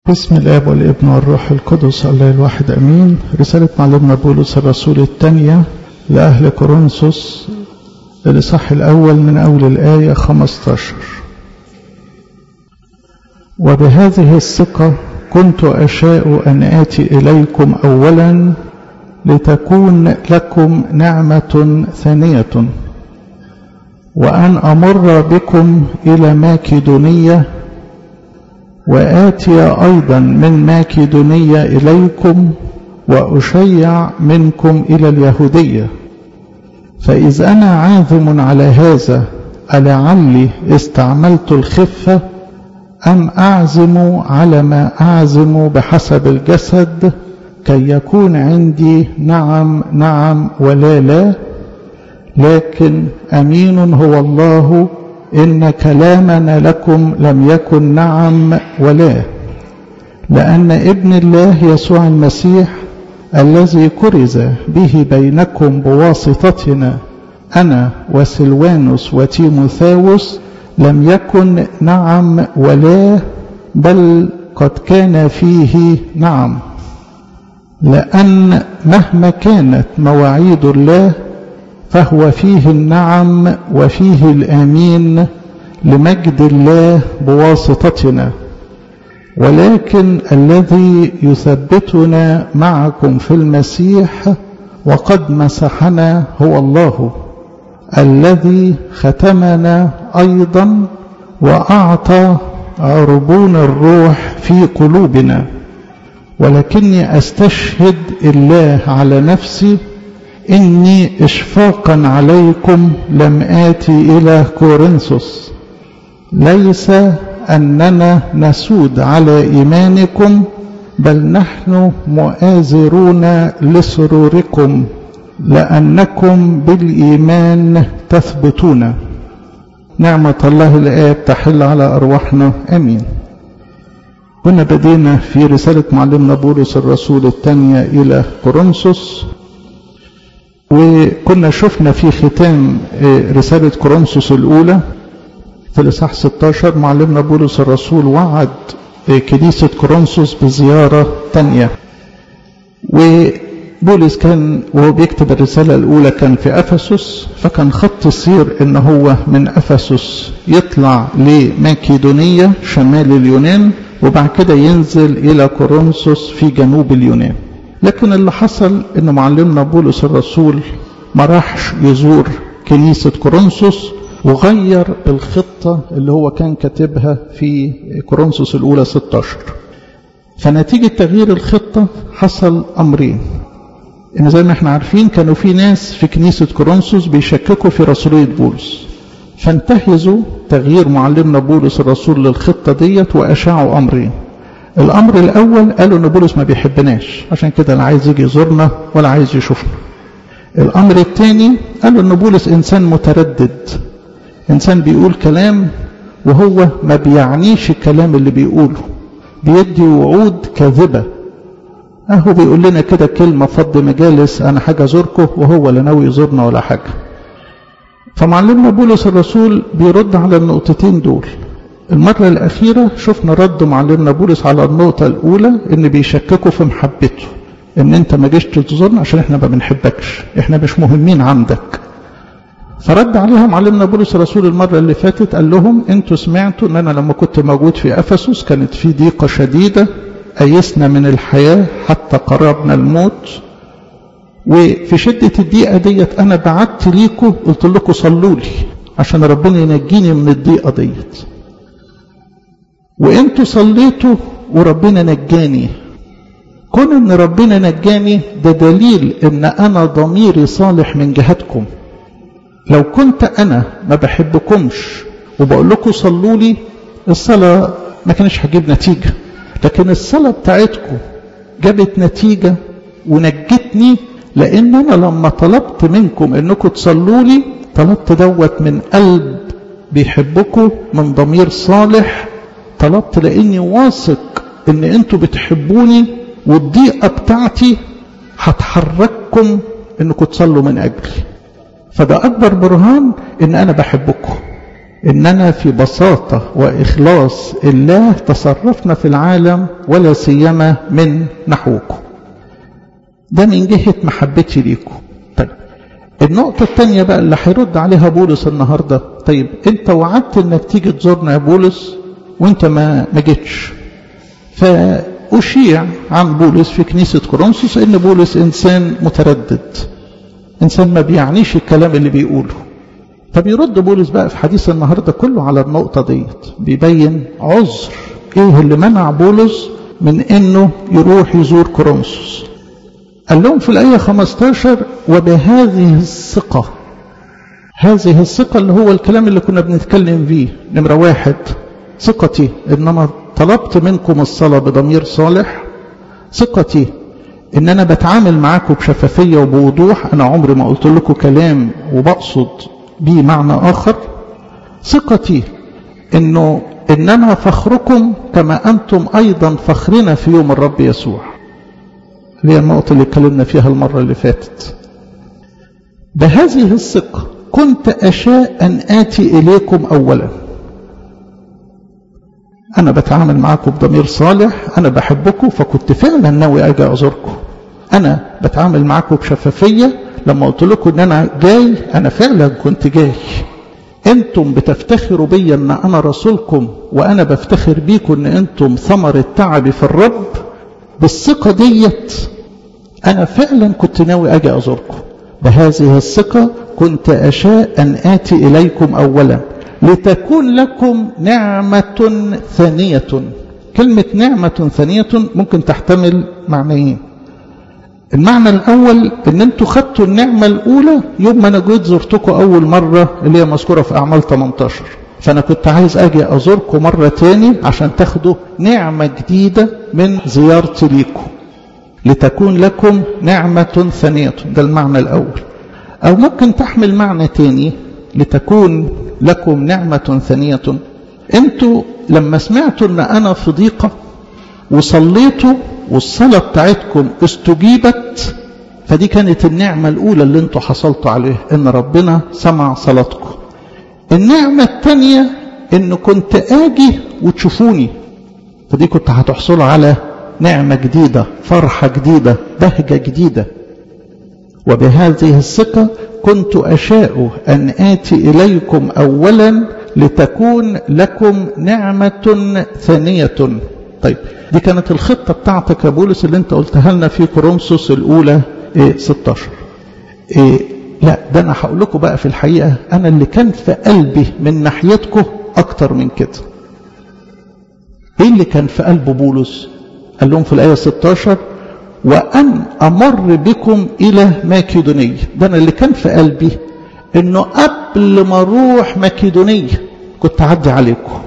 بسم الاب والابن والروح القدس الله الواحد امين رساله معلمنا بولس الرسول الثانيه لاهل كورنثوس الاصحاح الاول من اول الايه 15 وبهذه الثقه كنت اشاء ان اتي اليكم اولا لتكون لكم نعمه ثانيه وان امر بكم الى ماكدونيه وآتي أيضا من ماكدونية إليكم وأشيع منكم إلى اليهودية فإذ أنا عاذم على هذا ألعلي استعملت الخفة أم أعزم على ما أعزم بحسب الجسد كي يكون عندي نعم نعم ولا لا لكن أمين هو الله إن كلامنا لكم لم يكن نعم ولا لأن ابن الله يسوع المسيح الذي كرز به بينكم بواسطتنا أنا وسلوانوس وتيموثاوس لم يكن نعم ولا بل قد كان فيه نعم لأن مهما كانت مواعيد الله فهو فيه النعم وفيه الامين لمجد الله بواسطتنا ولكن الذي يثبتنا معكم في المسيح وقد مسحنا هو الله الذي ختمنا ايضا واعطى عربون الروح في قلوبنا ولكني استشهد الله على نفسي إني إشفاقا عليكم لم آتي إلى كورنثوس ليس أننا نسود على إيمانكم بل نحن مؤازرون لسروركم لأنكم بالإيمان تثبتون نعمة الله الآب تحل على أرواحنا أمين كنا بدينا في رسالة معلمنا بولس الرسول الثانية إلى كورنثوس وكنا شفنا في ختام رسالة كورنثوس الأولى في الإصحاح 16 معلمنا بولس الرسول وعد كنيسة كورنثوس بزيارة تانية وبولس كان وهو بيكتب الرسالة الأولى كان في أفسس فكان خط السير إن هو من أفسس يطلع لماكيدونية شمال اليونان وبعد كده ينزل إلى كورنثوس في جنوب اليونان لكن اللي حصل ان معلمنا بولس الرسول ما راحش يزور كنيسة كورنثوس وغير الخطة اللي هو كان كاتبها في كورنثوس الأولى 16 فنتيجة تغيير الخطة حصل أمرين إن زي ما احنا عارفين كانوا في ناس في كنيسة كورنثوس بيشككوا في رسولية بولس فانتهزوا تغيير معلمنا بولس الرسول للخطة ديت وأشاعوا أمرين الامر الاول قالوا ان بولس ما بيحبناش عشان كده لا عايز يجي يزورنا ولا عايز يشوفنا الامر الثاني قالوا ان بولس انسان متردد انسان بيقول كلام وهو ما بيعنيش الكلام اللي بيقوله بيدي وعود كاذبه اهو بيقول لنا كده كلمه فض مجالس انا حاجه ازوركم وهو لا ناوي يزورنا ولا حاجه فمعلمنا بولس الرسول بيرد على النقطتين دول المرة الأخيرة شفنا رد معلمنا بولس على النقطة الأولى إن بيشككوا في محبته إن أنت ما جيش تزورنا عشان إحنا ما بنحبكش إحنا مش مهمين عندك فرد عليها معلمنا بولس الرسول المرة اللي فاتت قال لهم أنتوا سمعتوا إن أنا لما كنت موجود في أفسس كانت في ضيقة شديدة أيسنا من الحياة حتى قربنا الموت وفي شدة الضيقة ديت أنا بعت ليكم قلت لكم صلوا لي عشان ربنا ينجيني من الضيقة ديت وانتوا صليتوا وربنا نجاني كون ان ربنا نجاني ده دليل ان انا ضميري صالح من جهتكم لو كنت انا ما بحبكمش وبقول لكم صلوا لي الصلاة ما كانش هتجيب نتيجة لكن الصلاة بتاعتكم جابت نتيجة ونجتني لان انا لما طلبت منكم انكم تصلوا لي طلبت دوت من قلب بيحبكم من ضمير صالح طلبت لاني واثق ان انتوا بتحبوني والضيقه بتاعتي هتحرككم انكم تصلوا من اجلي فده اكبر برهان ان انا بحبكم إننا في بساطة وإخلاص الله تصرفنا في العالم ولا سيما من نحوكم ده من جهة محبتي ليكم طيب النقطة الثانية بقى اللي هيرد عليها بولس النهاردة طيب انت وعدت انك تيجي تزورنا يا بولس وانت ما ما جيتش فأشيع عن بولس في كنيسة كورنثوس ان بولس انسان متردد انسان ما بيعنيش الكلام اللي بيقوله فبيرد بولس بقى في حديث النهارده كله على النقطة ديت بيبين عذر ايه اللي منع بولس من انه يروح يزور كورنثوس قال لهم في الآية 15 وبهذه الثقة هذه الثقة اللي هو الكلام اللي كنا بنتكلم فيه نمرة واحد ثقتي إنما طلبت منكم الصلاة بضمير صالح ثقتي إن أنا بتعامل معاكم بشفافية وبوضوح أنا عمري ما قلت لكم كلام وبقصد بيه معنى آخر ثقتي إنه إنما فخركم كما أنتم أيضا فخرنا في يوم الرب يسوع اللي هي النقطة اللي اتكلمنا فيها المرة اللي فاتت بهذه الثقة كنت أشاء أن آتي إليكم أولا أنا بتعامل معاكم بضمير صالح أنا بحبكم فكنت فعلا ناوي أجي أزوركم أنا بتعامل معاكم بشفافية لما قلت لكم إن أنا جاي أنا فعلا كنت جاي أنتم بتفتخروا بيا إن أنا رسولكم وأنا بفتخر بيكم إن أنتم ثمر التعب في الرب بالثقة ديت أنا فعلا كنت ناوي أجي أزوركم بهذه الثقة كنت أشاء أن آتي إليكم أولا لتكون لكم نعمة ثانية كلمة نعمة ثانية ممكن تحتمل معنيين المعنى الأول أن أنتوا خدتوا النعمة الأولى يوم ما أنا جيت زرتكم أول مرة اللي هي مذكورة في أعمال 18 فأنا كنت عايز أجي أزوركم مرة تاني عشان تاخدوا نعمة جديدة من زيارتي ليكم لتكون لكم نعمة ثانية ده المعنى الأول أو ممكن تحمل معنى تاني لتكون لكم نعمة ثانية أنتوا لما سمعتوا أن أنا في ضيقة وصليتوا والصلاة بتاعتكم استجيبت فدي كانت النعمة الأولى اللي انتوا حصلتوا عليها إن ربنا سمع صلاتكم النعمة الثانية إن كنت آجي وتشوفوني فدي كنت هتحصلوا على نعمة جديدة فرحة جديدة بهجة جديدة وبهذه الثقة كنت أشاء أن آتي إليكم أولا لتكون لكم نعمة ثانية طيب دي كانت الخطة بتاعتك يا بولس اللي انت قلتها لنا في كورنثوس الأولى إيه 16 إيه لا ده أنا هقول لكم بقى في الحقيقة أنا اللي كان في قلبي من ناحيتكم أكتر من كده إيه اللي كان في قلب بولس قال لهم في الآية 16 وأن أمر بكم إلى ماكيدونية ده أنا اللي كان في قلبي إنه قبل ما أروح ماكيدونية كنت أعدي عليكم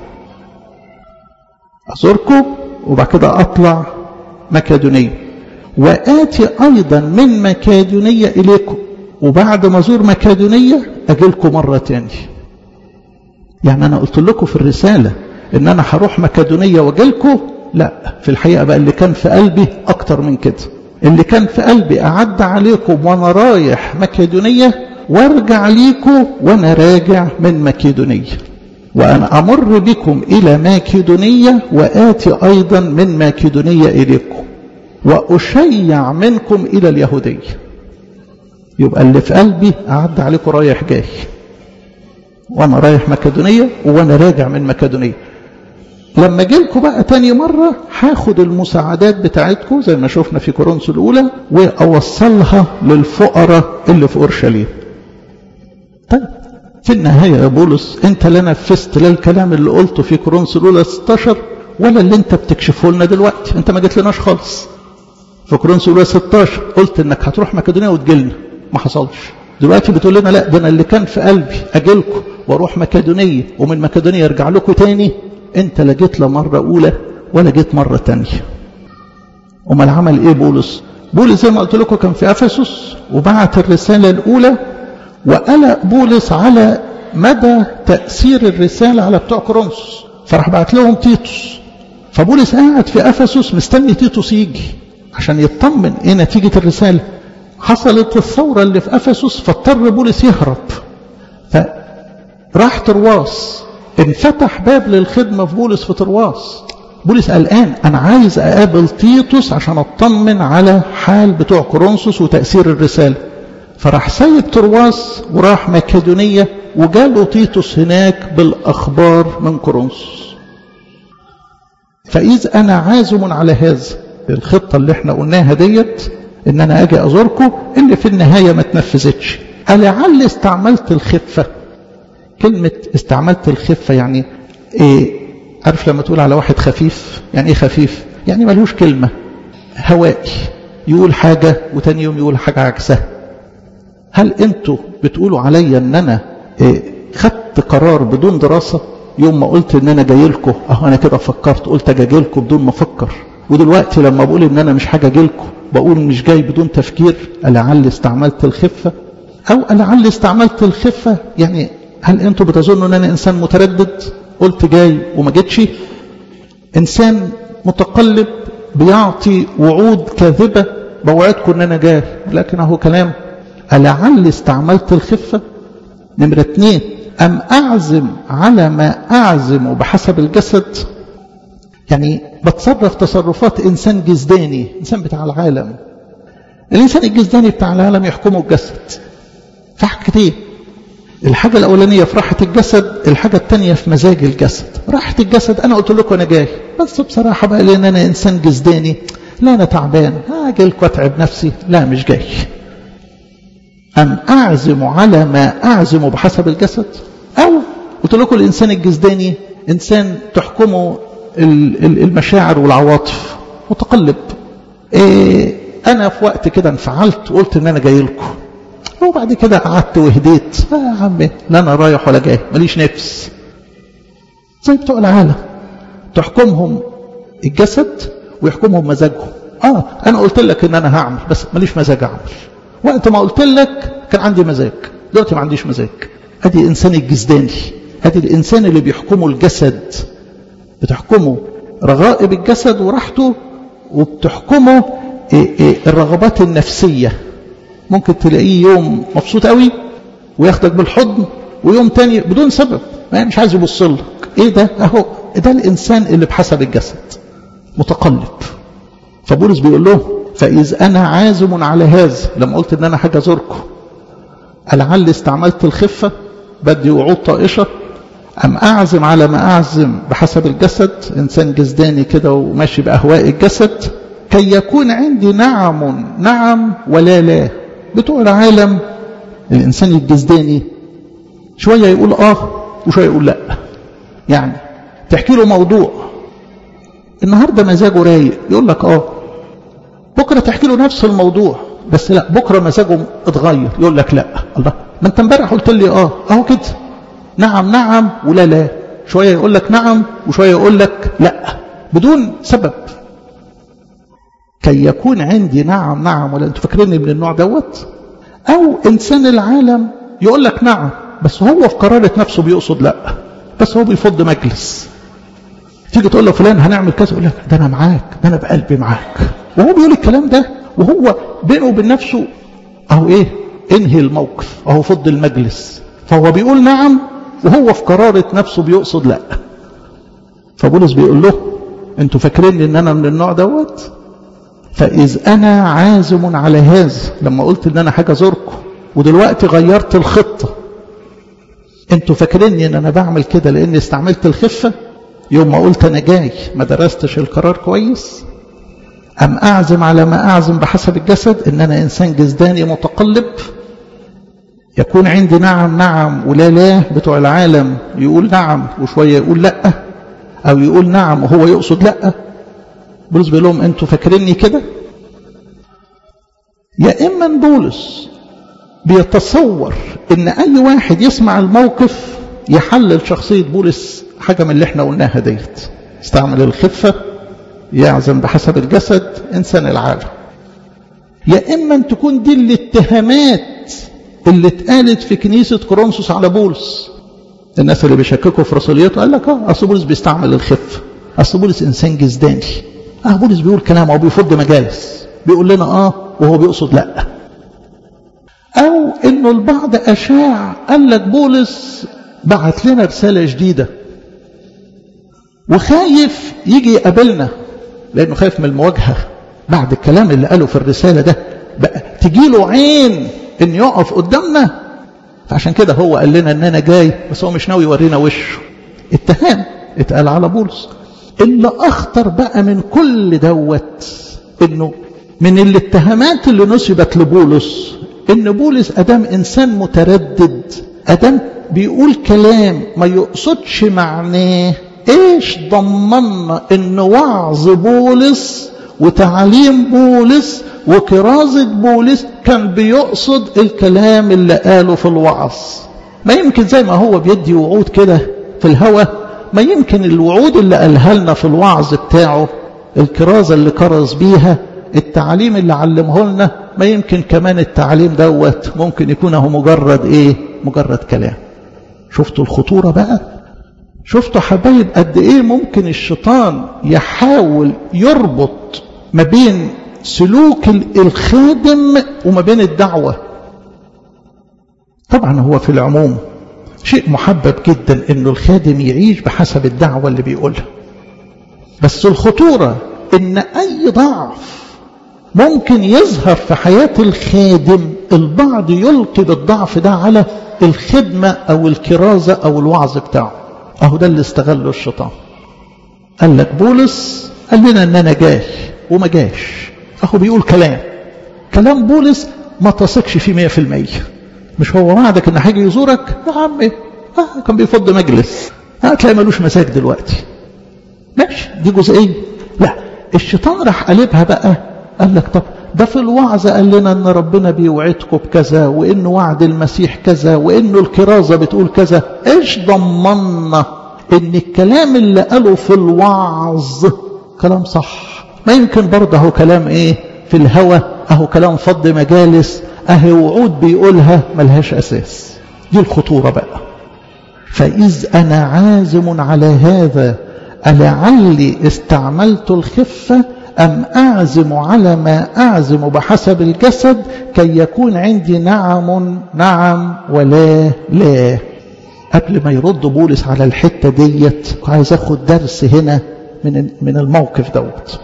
أزوركم وبعد كده أطلع مكادونية وآتي أيضا من مكادونية إليكم وبعد ما أزور مكادونية أجيلكم مرة تاني يعني أنا قلت لكم في الرسالة إن أنا هروح مكادونية وأجيلكم لا في الحقيقة بقى اللي كان في قلبي أكتر من كده اللي كان في قلبي أعد عليكم وأنا رايح مكادونية وارجع ليكم وأنا راجع من مكادونية وأنا أمر بكم إلى ماكدونية وآتي أيضا من ماكدونية إليكم وأشيع منكم إلى اليهودية يبقى اللي في قلبي أعد عليكم رايح جاي وأنا رايح مكدونية وأنا راجع من مكدونية لما جيلكم بقى تاني مرة هاخد المساعدات بتاعتكم زي ما شفنا في كورنثوس الأولى وأوصلها للفقراء اللي في أورشليم طيب في النهاية يا بولس انت لا نفذت لا الكلام اللي قلته في كورنثوس الاولى 16 ولا اللي انت بتكشفه لنا دلوقتي انت ما جيت لناش خالص في كورنثوس الاولى 16 قلت انك هتروح مكدونيا وتجيلنا ما حصلش دلوقتي بتقول لنا لا ده انا اللي كان في قلبي اجيلكم واروح مكدونيه ومن مكدونيا ارجع لكم تاني انت لا جيت لا مره اولى ولا جيت مره تانيه امال عمل ايه بولس بولس زي ما قلت لكم كان في افسس وبعت الرساله الاولى وقلق بولس على مدى تأثير الرسالة على بتوع كورنثوس فراح بعت لهم تيتوس فبولس قاعد في أفسس مستني تيتوس يجي عشان يطمن ايه نتيجة الرسالة حصلت الثورة اللي في أفسس فاضطر بولس يهرب فراح ترواس انفتح باب للخدمة في بولس في ترواس بولس قلقان أنا عايز أقابل تيتوس عشان أطمن على حال بتوع كورنثوس وتأثير الرسالة فراح سايب ترواس وراح مكدونية وجاله تيتوس هناك بالأخبار من كورنثوس فإذ أنا عازم على هذا الخطة اللي احنا قلناها ديت ان انا اجي ازوركم اللي في النهاية ما تنفذتش لعل استعملت الخفة كلمة استعملت الخفة يعني ايه عارف لما تقول على واحد خفيف يعني ايه خفيف يعني ملوش كلمة هوائي يقول حاجة وتاني يوم يقول حاجة عكسها هل انتوا بتقولوا عليا ان انا إيه خدت قرار بدون دراسة يوم ما قلت ان انا جاي لكم اهو انا كده فكرت قلت اجي لكم بدون ما افكر ودلوقتي لما بقول ان انا مش حاجه اجي لكم بقول مش جاي بدون تفكير لعل استعملت الخفه او لعل استعملت الخفه يعني هل انتوا بتظنوا ان انا انسان متردد قلت جاي وما جيتش انسان متقلب بيعطي وعود كاذبه بوعدكم ان انا جاي لكن اهو كلام لعل استعملت الخفه نمره اتنين ام اعزم على ما اعزم بحسب الجسد يعني بتصرف تصرفات إنسان جزداني إنسان بتاع العالم الإنسان الجزداني بتاع العالم يحكمه الجسد في حاجتين الحاجة الأولانية في راحة الجسد الحاجة الثانية في مزاج الجسد راحة الجسد أنا قلت لكم أنا جاي بس بصراحة بقى لأن أنا إنسان جزداني لا أنا تعبان هاجي لكم أتعب نفسي لا مش جاي أم أعزم على ما أعزم بحسب الجسد أو قلت لكم الإنسان الجزداني إنسان تحكمه المشاعر والعواطف متقلب إيه انا في وقت كده انفعلت وقلت ان انا جاي لكم وبعد كده قعدت وهديت آه يا عمي لا انا رايح ولا جاي ماليش نفس زي بتوع العالم تحكمهم الجسد ويحكمهم مزاجهم اه انا قلت لك ان انا هعمل بس ماليش مزاج اعمل وقت ما قلت لك كان عندي مزاج دلوقتي ما عنديش مزاج ادي الانسان الجزداني ادي الانسان اللي بيحكمه الجسد بتحكمه رغائب الجسد وراحته وبتحكمه الرغبات النفسية ممكن تلاقيه يوم مبسوط قوي وياخدك بالحضن ويوم تاني بدون سبب ما مش عايز يبص لك ايه ده اهو ده الانسان اللي بحسب الجسد متقلب فبولس بيقول له فاذ انا عازم على هذا لما قلت ان انا حاجه ازوركم لعل استعملت الخفه بدي وعود طائشه أم أعزم على ما أعزم بحسب الجسد إنسان جزداني كده وماشي بأهواء الجسد كي يكون عندي نعم نعم ولا لا بتوع العالم الإنسان الجزداني شوية يقول آه وشوية يقول لا يعني تحكي له موضوع النهاردة مزاجه رايق يقول لك آه بكرة تحكي له نفس الموضوع بس لا بكرة مزاجه اتغير يقول لك لا الله ما انت امبارح قلت لي اه اهو كده نعم نعم ولا لا شوية يقول لك نعم وشوية يقول لك لا بدون سبب كي يكون عندي نعم نعم ولا انتوا فاكريني من النوع دوت او انسان العالم يقول لك نعم بس هو في قرارة نفسه بيقصد لا بس هو بيفض مجلس تيجي تقول له فلان هنعمل كذا يقول لك ده انا معاك ده انا بقلبي معاك وهو بيقول الكلام ده وهو بينه وبين نفسه اهو ايه انهي الموقف اهو فض المجلس فهو بيقول نعم وهو في قرارة نفسه بيقصد لا فبولس بيقول له انتوا فاكرين ان انا من النوع دوت فاذ انا عازم على هذا لما قلت ان انا حاجه ازوركم ودلوقتي غيرت الخطه انتوا فاكريني ان انا بعمل كده لاني استعملت الخفه يوم ما قلت انا جاي ما درستش القرار كويس ام اعزم على ما اعزم بحسب الجسد ان انا انسان جزداني متقلب يكون عندي نعم نعم ولا لا بتوع العالم يقول نعم وشوية يقول لا أو يقول نعم وهو يقصد لا بولس بيقول لهم أنتوا فاكريني كده يا إما بولس بيتصور إن أي واحد يسمع الموقف يحلل شخصية بولس حاجة من اللي احنا قلناها ديت استعمل الخفة يعزم بحسب الجسد إنسان العالم يا إما تكون دي الاتهامات اللي اتقالت في كنيسة كورنثوس على بولس الناس اللي بيشككوا في رسوليته قال لك اه اصل بولس بيستعمل الخف اصل بولس انسان جزداني اه بولس بيقول كلام او بيفض مجالس بيقول لنا اه وهو بيقصد لا او انه البعض اشاع قال لك بولس بعت لنا رسالة جديدة وخايف يجي يقابلنا لأنه خايف من المواجهة بعد الكلام اللي قاله في الرسالة ده بقى تجي له عين إن يقف قدامنا فعشان كده هو قال لنا إن أنا جاي بس هو مش ناوي يورينا وشه اتهام اتقال على بولس اللي أخطر بقى من كل دوت إنه من الاتهامات اللي نسبت لبولس إن بولس أدام إنسان متردد أدام بيقول كلام ما يقصدش معناه إيش ضمنا إن وعظ بولس وتعليم بولس وكرازة بولس كان بيقصد الكلام اللي قاله في الوعظ ما يمكن زي ما هو بيدي وعود كده في الهوى ما يمكن الوعود اللي قالها لنا في الوعظ بتاعه الكرازة اللي كرز بيها التعليم اللي علمه لنا ما يمكن كمان التعليم دوت ممكن يكون هو مجرد ايه مجرد كلام شفتوا الخطورة بقى شفتوا حبايب قد ايه ممكن الشيطان يحاول يربط ما بين سلوك الخادم وما بين الدعوة طبعا هو في العموم شيء محبب جدا انه الخادم يعيش بحسب الدعوة اللي بيقولها بس الخطورة ان اي ضعف ممكن يظهر في حياة الخادم البعض يلقي بالضعف ده على الخدمة او الكرازة او الوعظ بتاعه اهو ده اللي استغله الشيطان قال لك بولس قال لنا ان انا جاي وما جاش اهو بيقول كلام كلام بولس ما تثقش فيه مية في المية مش هو وعدك ان هيجي يزورك يا عم آه كان بيفض مجلس هتلاقي ملوش مساج دلوقتي ماشي دي جزئيه لا الشيطان راح قلبها بقى قال لك طب ده في الوعظ قال لنا ان ربنا بيوعدكم بكذا وان وعد المسيح كذا وانه الكرازه بتقول كذا ايش ضمنا ان الكلام اللي قاله في الوعظ كلام صح ما يمكن برضه هو كلام ايه في الهوى اهو كلام فض مجالس اهي وعود بيقولها ملهاش اساس دي الخطوره بقى فاذ انا عازم على هذا ألعلي استعملت الخفة أم أعزم على ما أعزم بحسب الجسد كي يكون عندي نعم نعم ولا لا قبل ما يرد بولس على الحتة ديت عايز أخد درس هنا من من الموقف دوت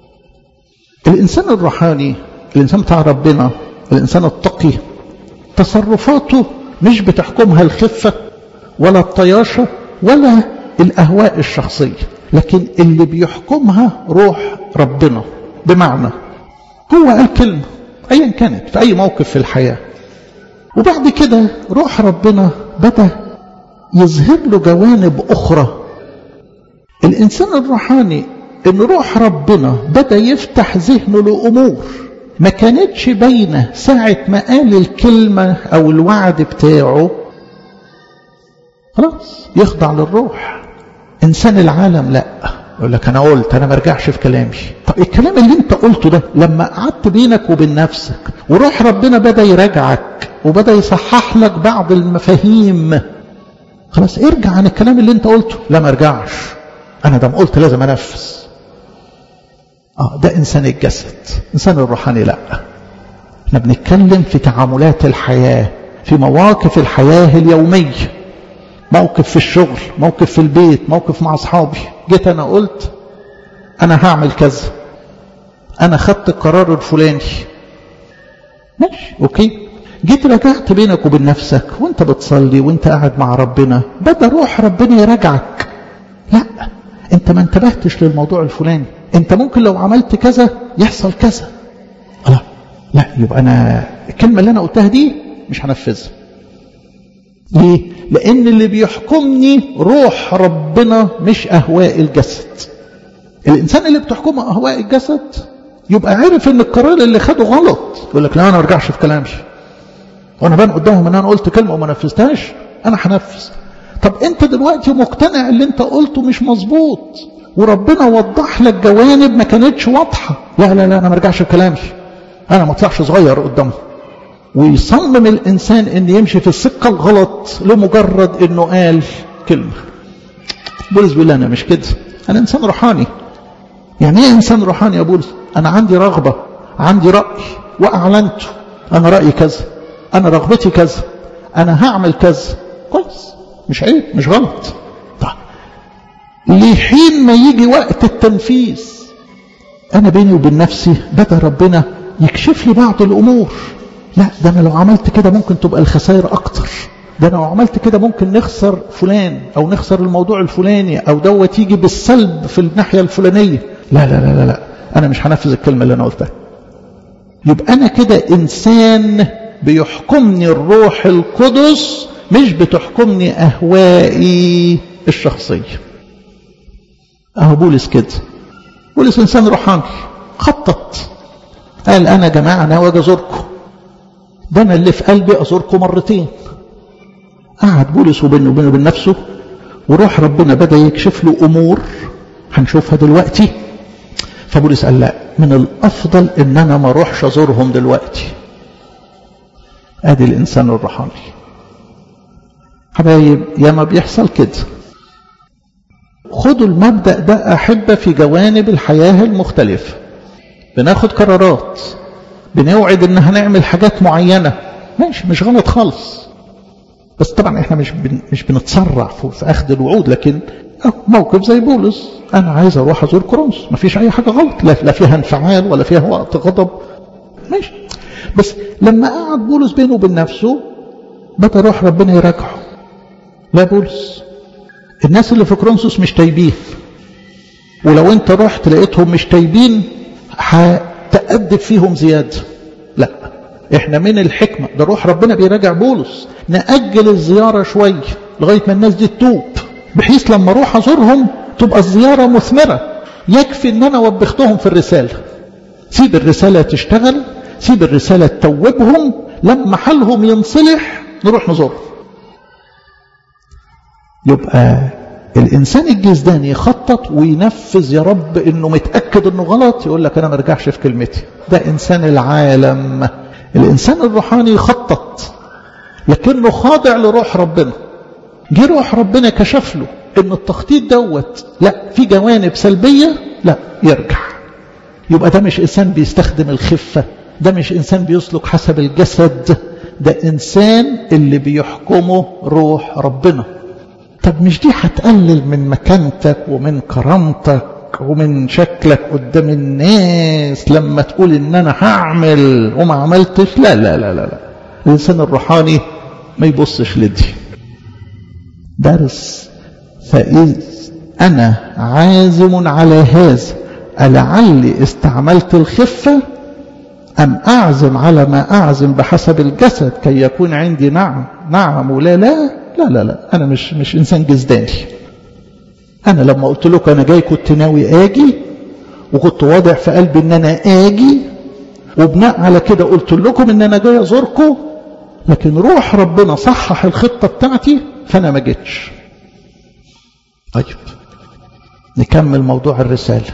الإنسان الروحاني الإنسان بتاع ربنا الإنسان التقي تصرفاته مش بتحكمها الخفة ولا الطياشة ولا الأهواء الشخصية لكن اللي بيحكمها روح ربنا بمعنى هو قال كلمة أيا كانت في أي موقف في الحياة وبعد كده روح ربنا بدأ يظهر له جوانب أخرى الإنسان الروحاني إن روح ربنا بدأ يفتح ذهنه لأمور ما كانتش باينة ساعة ما قال الكلمة أو الوعد بتاعه خلاص يخضع للروح إنسان العالم لا يقول لك أنا قلت أنا ما ارجعش في كلامي طب الكلام اللي أنت قلته ده لما قعدت بينك وبين نفسك وروح ربنا بدأ يراجعك وبدأ يصحح لك بعض المفاهيم خلاص ارجع عن الكلام اللي أنت قلته لا ما ارجعش أنا دام قلت لازم أنفذ آه ده إنسان الجسد إنسان الروحاني لا احنا بنتكلم في تعاملات الحياة في مواقف الحياة اليومية موقف في الشغل موقف في البيت موقف مع أصحابي جيت أنا قلت أنا هعمل كذا أنا خدت القرار الفلاني ماشي أوكي جيت رجعت بينك وبين نفسك وانت بتصلي وانت قاعد مع ربنا بدأ روح ربنا يراجعك لا انت ما انتبهتش للموضوع الفلاني انت ممكن لو عملت كذا يحصل كذا لا لا يبقى انا الكلمه اللي انا قلتها دي مش هنفذها ليه لان اللي بيحكمني روح ربنا مش اهواء الجسد الانسان اللي بتحكمه اهواء الجسد يبقى عارف ان القرار اللي خده غلط يقول لك لا انا ما ارجعش في كلامي وانا بان قدامهم ان انا قلت كلمه وما نفذتهاش انا هنفذ طب انت دلوقتي مقتنع اللي انت قلته مش مظبوط وربنا وضح لك جوانب ما كانتش واضحة لا لا لا أنا ما ارجعش بكلامي أنا ما اطلعش صغير قدامه ويصمم الإنسان أن يمشي في السكة الغلط لمجرد أنه قال كلمة بولس بيقول أنا مش كده أنا إنسان روحاني يعني إيه إنسان روحاني يا بولس أنا عندي رغبة عندي رأي وأعلنته أنا رأيي كذا أنا رغبتي كذا أنا هعمل كذا كويس مش عيب مش غلط لحين ما يجي وقت التنفيذ أنا بيني وبين نفسي بدأ ربنا يكشف لي بعض الأمور لا ده أنا لو عملت كده ممكن تبقى الخسائر أكتر ده أنا لو عملت كده ممكن نخسر فلان أو نخسر الموضوع الفلاني أو دوت يجي بالسلب في الناحية الفلانية لا لا لا لا, لا. أنا مش هنفذ الكلمة اللي أنا قلتها يبقى أنا كده إنسان بيحكمني الروح القدس مش بتحكمني أهوائي الشخصية أهو بولس كده بولس إنسان روحاني خطط قال أنا جماعة أنا واجي أزوركم ده أنا اللي في قلبي أزوركم مرتين قعد بولس وبينه وبينه وبين نفسه وروح ربنا بدأ يكشف له أمور هنشوفها دلوقتي فبولس قال لا من الأفضل إن أنا ما أروحش أزورهم دلوقتي أدي الإنسان الروحاني حبايب يا ما بيحصل كده خدوا المبدأ ده أحبة في جوانب الحياة المختلفة بناخد قرارات بنوعد إن هنعمل حاجات معينة ماشي مش غلط خالص بس طبعا احنا مش بن مش بنتسرع في اخذ الوعود لكن موقف زي بولس انا عايز اروح ازور كورنثوس ما فيش اي حاجه غلط لا, لا فيها انفعال ولا فيها وقت غضب ماشي بس لما قعد بولس بينه وبين نفسه بدا روح ربنا يراجعه لا بولس الناس اللي في كورنثوس مش تايبين ولو انت رحت لقيتهم مش تايبين هتأدب فيهم زياده لا احنا من الحكمه ده روح ربنا بيراجع بولس نأجل الزياره شويه لغايه ما الناس دي تتوب بحيث لما اروح ازورهم تبقى الزياره مثمره يكفي ان انا وبختهم في الرساله سيب الرساله تشتغل سيب الرساله تتوبهم لما حالهم ينصلح نروح نزورهم يبقى الانسان الجزداني يخطط وينفذ يا رب انه متاكد انه غلط يقول لك انا ما ارجعش في كلمتي ده انسان العالم الانسان الروحاني يخطط لكنه خاضع لروح ربنا جه روح ربنا كشف له ان التخطيط دوت لا في جوانب سلبيه لا يرجع يبقى ده مش انسان بيستخدم الخفه ده مش انسان بيسلك حسب الجسد ده انسان اللي بيحكمه روح ربنا طب مش دي هتقلل من مكانتك ومن كرامتك ومن شكلك قدام الناس لما تقول ان انا هعمل وما عملتش لا لا لا لا, لا. الانسان الروحاني ما يبصش لدي درس فإذ أنا عازم على هذا ألعلي استعملت الخفة أم أعزم على ما أعزم بحسب الجسد كي يكون عندي نعم نعم ولا لا لا لا لا أنا مش مش إنسان جزداني أنا لما قلت لكم أنا جاي كنت ناوي آجي وكنت واضع في قلبي إن أنا آجي وبناء على كده قلت لكم إن أنا جاي أزوركم لكن روح ربنا صحح الخطة بتاعتي فأنا ما جيتش طيب نكمل موضوع الرسالة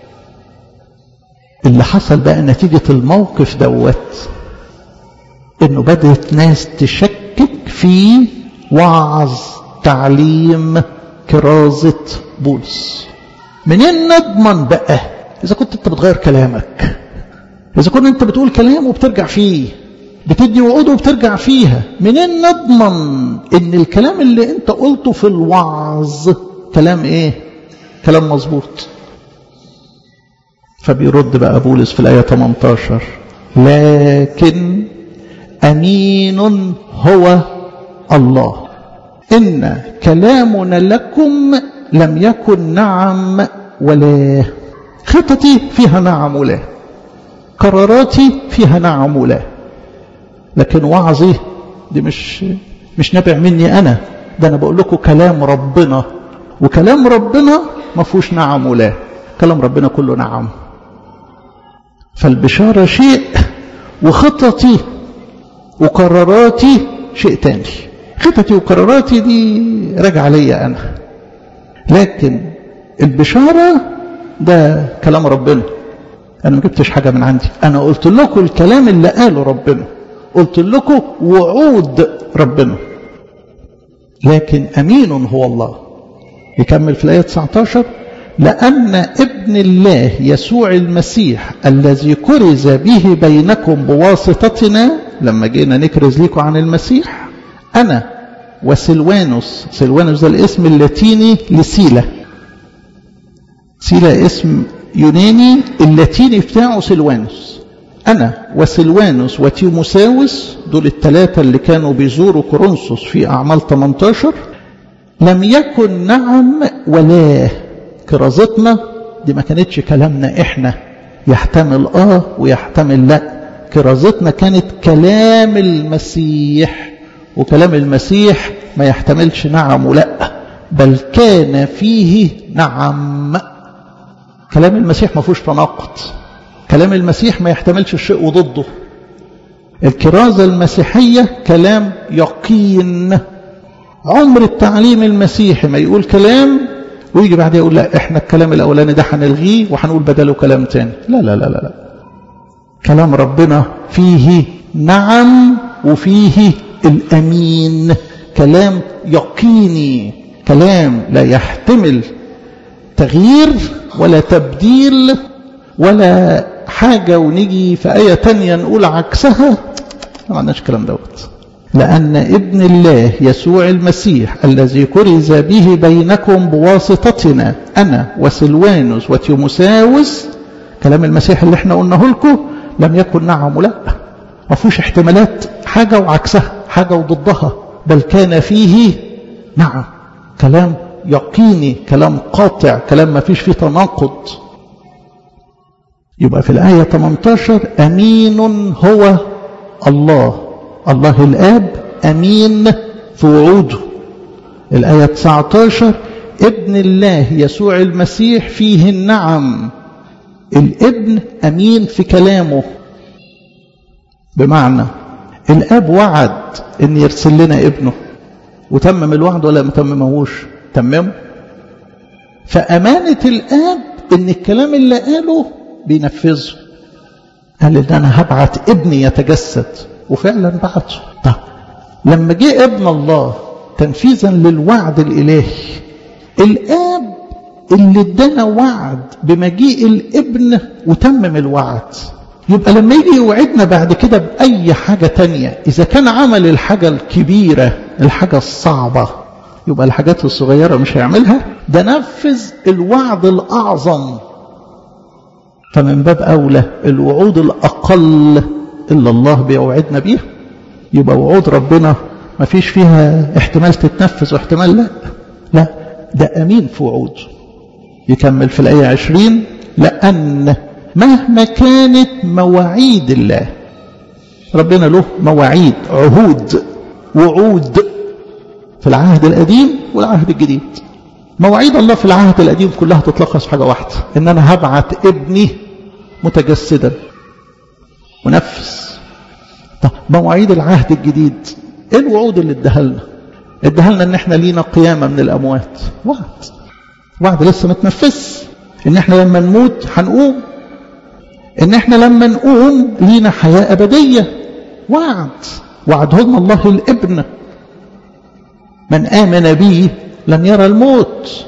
اللي حصل بقى نتيجة الموقف دوت انه بدأت ناس تشكك في وعظ تعليم كرازة بولس منين نضمن بقى اذا كنت انت بتغير كلامك اذا كنت انت بتقول كلام وبترجع فيه بتدي وعود وبترجع فيها منين نضمن ان الكلام اللي انت قلته في الوعظ كلام ايه كلام مظبوط فبيرد بقى بولس في الآية 18 لكن أمين هو الله إن كلامنا لكم لم يكن نعم ولا خطتي فيها نعم ولا قراراتي فيها نعم ولا لكن وعظي دي مش مش نابع مني أنا ده أنا بقول لكم كلام ربنا وكلام ربنا ما فيهوش نعم ولا كلام ربنا كله نعم فالبشارة شيء وخططي وقراراتي شيء تاني خططي وقراراتي دي راجعة ليا أنا لكن البشارة ده كلام ربنا أنا ما جبتش حاجة من عندي أنا قلت لكم الكلام اللي قاله ربنا قلت لكم وعود ربنا لكن أمين هو الله يكمل في الآية 19 لأن ابن الله يسوع المسيح الذي كرز به بينكم بواسطتنا لما جينا نكرز لكم عن المسيح أنا وسلوانوس سلوانوس ده الاسم اللاتيني لسيلة سيلا اسم يوناني اللاتيني بتاعه سلوانوس أنا وسلوانوس وتيموساوس دول الثلاثة اللي كانوا بيزوروا كورنثوس في أعمال 18 لم يكن نعم ولا كرازتنا دي ما كانتش كلامنا إحنا يحتمل آه ويحتمل لا كرازتنا كانت كلام المسيح وكلام المسيح ما يحتملش نعم ولا بل كان فيه نعم كلام المسيح ما فيهوش تناقض كلام المسيح ما يحتملش الشيء وضده الكرازة المسيحية كلام يقين عمر التعليم المسيحي ما يقول كلام ويجي بعدها يقول لا احنا الكلام الاولاني ده هنلغيه وهنقول بداله كلام تاني لا لا لا لا, لا. كلام ربنا فيه نعم وفيه الامين كلام يقيني كلام لا يحتمل تغيير ولا تبديل ولا حاجة ونيجي في آية تانية نقول عكسها ما عندناش الكلام دوت لأن ابن الله يسوع المسيح الذي كرز به بينكم بواسطتنا أنا وسلوانوس وتيموساوس كلام المسيح اللي احنا قلناه لكم لم يكن نعم ولا ما فيهوش احتمالات حاجة وعكسها حاجة وضدها بل كان فيه نعم كلام يقيني كلام قاطع كلام ما فيش فيه تناقض يبقى في الآية 18 أمين هو الله الله الآب أمين في وعوده الآية 19 ابن الله يسوع المسيح فيه النعم الابن أمين في كلامه بمعنى الآب وعد أن يرسل لنا ابنه وتمم الوعد ولا ما تممهوش تممه فأمانة الآب أن الكلام اللي قاله بينفذه قال ان انا هبعت ابني يتجسد وفعلا بعته طب لما جه ابن الله تنفيذا للوعد الالهي الاب اللي ادانا وعد بمجيء الابن وتمم الوعد يبقى لما يجي يوعدنا بعد كده بأي حاجة تانية إذا كان عمل الحاجة الكبيرة الحاجة الصعبة يبقى الحاجات الصغيرة مش هيعملها ده نفذ الوعد الأعظم فمن باب أولى الوعود الأقل اللي الله بيوعدنا بيها يبقى وعود ربنا ما فيش فيها احتمال تتنفذ واحتمال لا لا ده أمين في وعوده يكمل في الآية عشرين لأن مهما كانت مواعيد الله ربنا له مواعيد عهود وعود في العهد القديم والعهد الجديد مواعيد الله في العهد القديم كلها تتلخص في حاجة واحدة إن أنا هبعت ابني متجسدا ونفذ طب مواعيد العهد الجديد ايه الوعود اللي اداها لنا اداها لنا ان احنا لينا قيامه من الاموات وعد وعد لسه ما تنفذش ان احنا لما نموت هنقوم ان احنا لما نقوم لينا حياه ابديه وعد وعده لنا الله الابن من امن به لن يرى الموت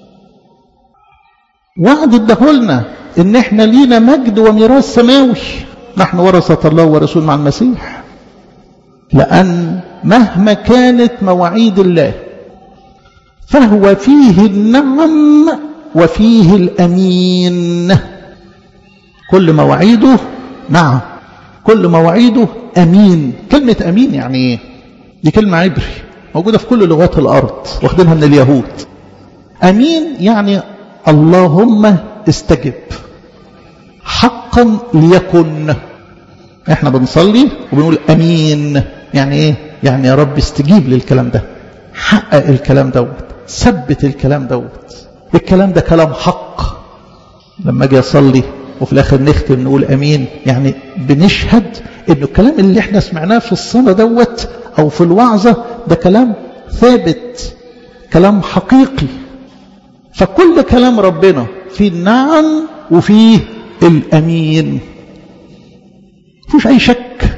وعد اداهولنا ان احنا لينا مجد وميراث سماوي نحن ورثة الله ورسول مع المسيح لأن مهما كانت مواعيد الله فهو فيه النعم وفيه الأمين كل مواعيده نعم كل مواعيده أمين كلمة أمين يعني إيه دي كلمة عبري موجودة في كل لغات الأرض واخدينها من اليهود أمين يعني اللهم استجب حقا ليكن احنا بنصلي وبنقول امين يعني ايه يعني يا رب استجيب للكلام ده حقق الكلام دوت ثبت الكلام دوت الكلام ده كلام حق لما اجي اصلي وفي الاخر نختم نقول امين يعني بنشهد ان الكلام اللي احنا سمعناه في الصلاه دوت او في الوعظه ده كلام ثابت كلام حقيقي فكل كلام ربنا فيه النعم وفيه الأمين فيش أي شك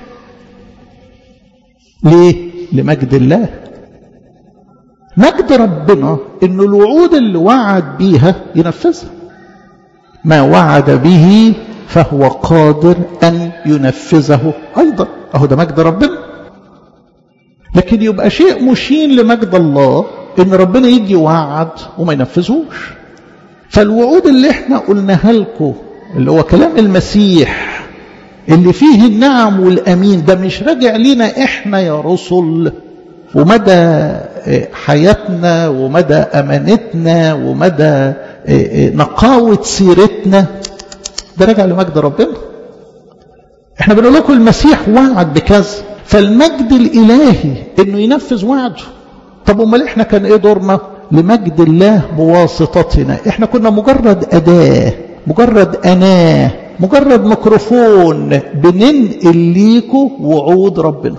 ليه؟ لمجد الله مجد ربنا إنه الوعود اللي وعد بيها ينفذها ما وعد به فهو قادر أن ينفذه أيضا أهو ده مجد ربنا لكن يبقى شيء مشين لمجد الله إن ربنا يجي وعد وما ينفذهوش فالوعود اللي احنا قلناها لكم اللي هو كلام المسيح اللي فيه النعم والأمين ده مش راجع لنا احنا يا رسل ومدى حياتنا ومدى أمانتنا ومدى نقاوة سيرتنا ده راجع لمجد ربنا احنا بنقول لكم المسيح وعد بكذا فالمجد الإلهي انه ينفذ وعده طب امال احنا كان ايه دورنا لمجد الله بواسطتنا احنا كنا مجرد أداة مجرد أناه مجرد ميكروفون بننقل ليكوا وعود ربنا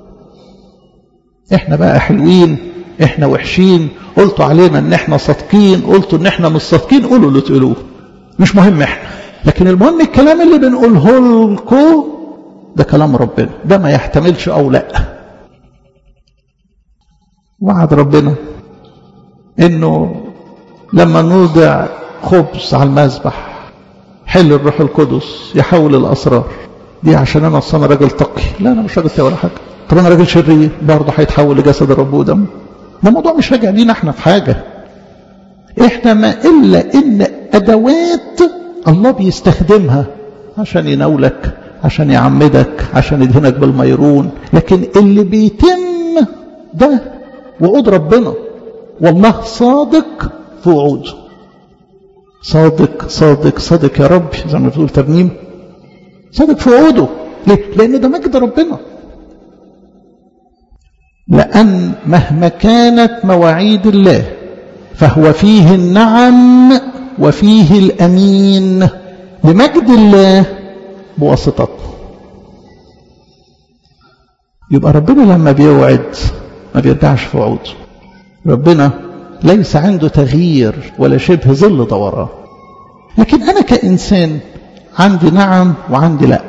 احنا بقى حلوين احنا وحشين قلتوا علينا ان احنا صادقين قلتوا ان احنا مش صادقين قولوا اللي تقولوه مش مهم احنا لكن المهم الكلام اللي بنقوله لكم ده كلام ربنا ده ما يحتملش او لا وعد ربنا انه لما نوضع خبز على المذبح حل الروح القدس يحول الاسرار دي عشان انا اصلا راجل تقي لا انا مش راجل تقي ولا حاجه طب انا راجل شرير برضه هيتحول لجسد الرب ودم ده موضوع مش راجع لينا احنا في حاجه احنا ما الا ان ادوات الله بيستخدمها عشان يناولك عشان يعمدك عشان يدهنك بالميرون لكن اللي بيتم ده وعود ربنا والله صادق في وعوده صادق صادق صادق يا رب زي ما بتقول ترنيم صادق في وعوده ليه؟ لأن ده مجد ربنا لأن مهما كانت مواعيد الله فهو فيه النعم وفيه الأمين لمجد الله بواسطتنا يبقى ربنا لما بيوعد ما بيرجعش في وعوده ربنا ليس عنده تغيير ولا شبه ظل دوران لكن أنا كإنسان عندي نعم وعندي لا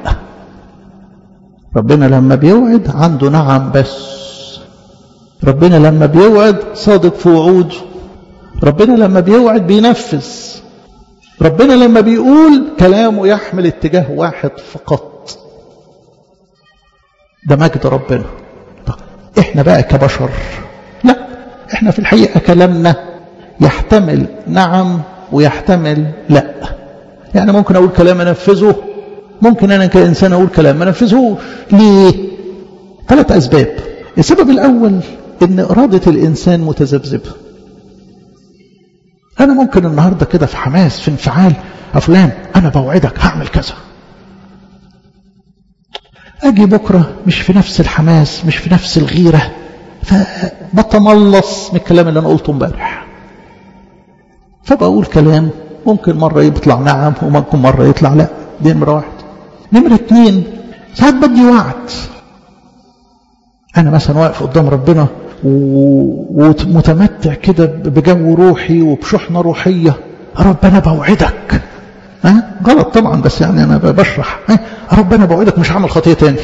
ربنا لما بيوعد عنده نعم بس ربنا لما بيوعد صادق في وعوده ربنا لما بيوعد بينفذ ربنا لما بيقول كلامه يحمل اتجاه واحد فقط ده مجد ربنا طب احنا بقى كبشر لا احنا في الحقيقة كلامنا يحتمل نعم ويحتمل لا يعني ممكن اقول كلام انفذه ممكن انا كانسان اقول كلام ما انفذهوش ليه ثلاث اسباب السبب الاول ان اراده الانسان متذبذبه انا ممكن النهارده كده في حماس في انفعال فلان انا بوعدك هعمل كذا اجي بكره مش في نفس الحماس مش في نفس الغيره فبتملص من الكلام اللي انا قلته امبارح فبقول كلام ممكن مره يطلع نعم وممكن مره يطلع لا دي نمره واحد نمره اتنين ساعات بدي وعد انا مثلا واقف قدام ربنا ومتمتع كده بجو روحي وبشحنه روحيه رب انا بوعدك ها غلط طبعا بس يعني انا بشرح ها رب انا بوعدك مش هعمل خطيه تاني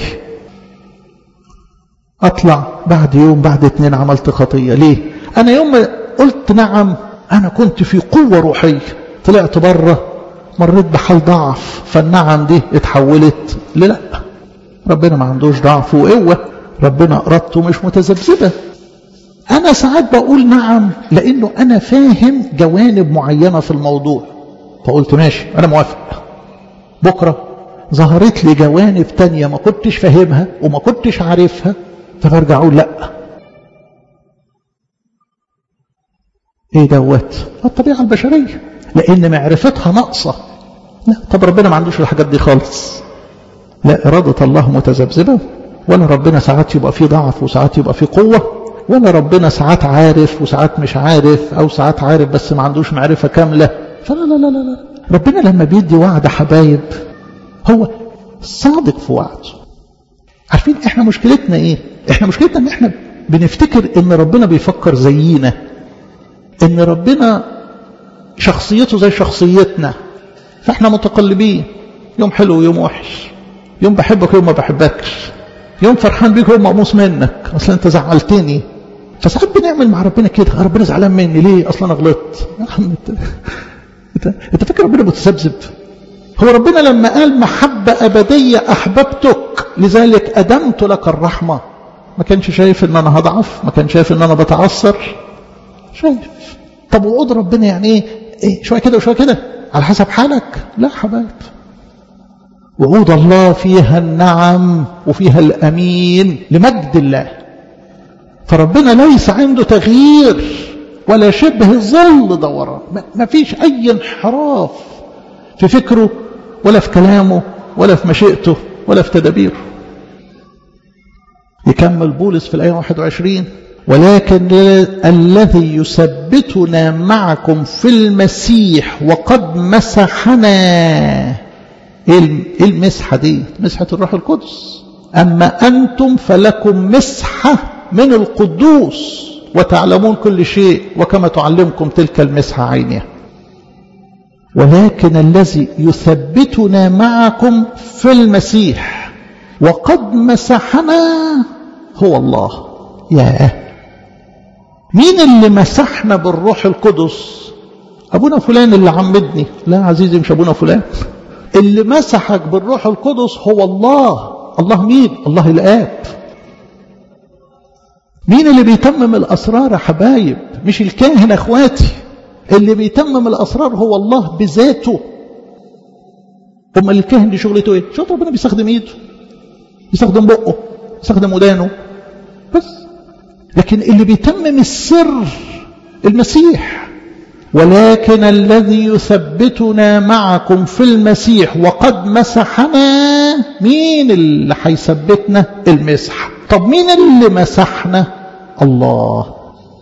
اطلع بعد يوم بعد اتنين عملت خطيه ليه انا يوم ما قلت نعم انا كنت في قوه روحيه طلعت بره مريت بحال ضعف فالنعم دي اتحولت للا ربنا ما عندوش ضعف وقوه ربنا ارادته مش متذبذبه انا ساعات بقول نعم لانه انا فاهم جوانب معينه في الموضوع فقلت ماشي انا موافق بكره ظهرت لي جوانب تانية ما كنتش فاهمها وما كنتش عارفها فبرجع اقول لا ايه دوت الطبيعه البشريه لان معرفتها ناقصه لا طب ربنا ما عندوش الحاجات دي خالص لا اراده الله متذبذبه ولا ربنا ساعات يبقى فيه ضعف وساعات يبقى فيه قوه ولا ربنا ساعات عارف وساعات مش عارف او ساعات عارف بس ما عندوش معرفه كامله فلا لا لا لا لا ربنا لما بيدي وعد حبايب هو صادق في وعده عارفين احنا مشكلتنا ايه احنا مشكلتنا ان احنا بنفتكر ان ربنا بيفكر زينا ان ربنا شخصيته زي شخصيتنا فاحنا متقلبين يوم حلو ويوم وحش يوم بحبك ويوم ما بحبكش يوم فرحان بيك ويوم مقموص منك اصل انت زعلتني فساعات بنعمل مع ربنا كده ربنا زعلان مني ليه اصلا انا غلطت يا عم انت انت, انت فاكر ربنا متذبذب هو ربنا لما قال محبة أبدية أحببتك لذلك أدمت لك الرحمة ما كانش شايف ان انا هضعف ما كان شايف ان انا بتعثر شايف طب وعود ربنا يعني ايه ايه شويه كده وشويه كده على حسب حالك لا حبايب وعود الله فيها النعم وفيها الامين لمجد الله فربنا ليس عنده تغيير ولا شبه ظل دوران ما فيش اي انحراف في فكره ولا في كلامه ولا في مشيئته ولا في تدابيره يكمل بولس في الآية 21 ولكن الذي يثبتنا معكم في المسيح وقد مسحنا ايه المسحة دي مسحة الروح القدس أما أنتم فلكم مسحة من القدوس وتعلمون كل شيء وكما تعلمكم تلك المسحة عينها ولكن الذي يثبتنا معكم في المسيح وقد مسحنا هو الله ياه مين اللي مسحنا بالروح القدس ابونا فلان اللي عمدني لا عزيزي مش ابونا فلان اللي مسحك بالروح القدس هو الله الله مين الله الاب مين اللي بيتمم الاسرار يا حبايب مش الكاهن اخواتي اللي بيتمم الاسرار هو الله بذاته امال الكاهن دي شغلته ايه شغل ربنا بيستخدم ايده بيستخدم بقه بيستخدم ودانه بس لكن اللي بيتمم السر المسيح ولكن الذي يثبتنا معكم في المسيح وقد مسحنا مين اللي هيثبتنا المسح طب مين اللي مسحنا الله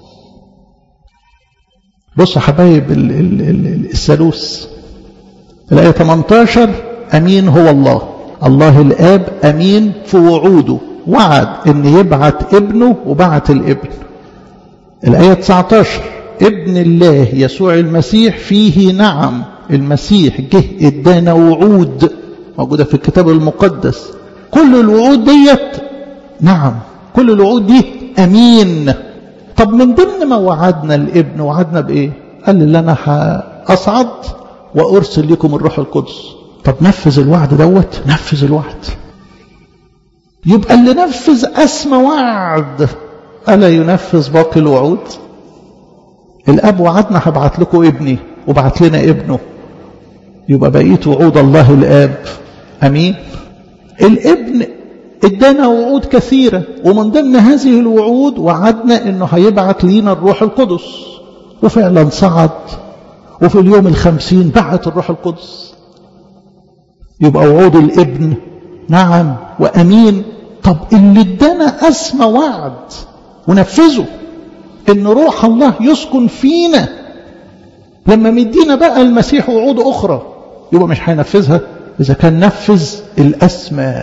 بص يا حبايب الثالوث الآية 18 أمين هو الله الله الآب أمين في وعوده وعد أن يبعت ابنه وبعت الابن الآية 19 ابن الله يسوع المسيح فيه نعم المسيح جه ادانا وعود موجودة في الكتاب المقدس كل الوعود ديت نعم كل الوعود دي أمين طب من ضمن ما وعدنا الابن وعدنا بإيه قال لي أنا هأصعد وأرسل لكم الروح القدس طب نفذ الوعد دوت نفذ الوعد يبقى اللي نفذ أسمى وعد ألا ينفذ باقي الوعود الأب وعدنا هبعت لكم ابني وبعت لنا ابنه يبقى بقيت وعود الله الآب أمين الابن ادانا وعود كثيرة ومن ضمن هذه الوعود وعدنا انه هيبعت لينا الروح القدس وفعلا صعد وفي اليوم الخمسين بعت الروح القدس يبقى وعود الابن نعم وأمين طب اللي ادانا أسمى وعد ونفذه ان روح الله يسكن فينا لما مدينا بقى المسيح وعود أخرى يبقى مش هينفذها إذا كان نفذ الأسمى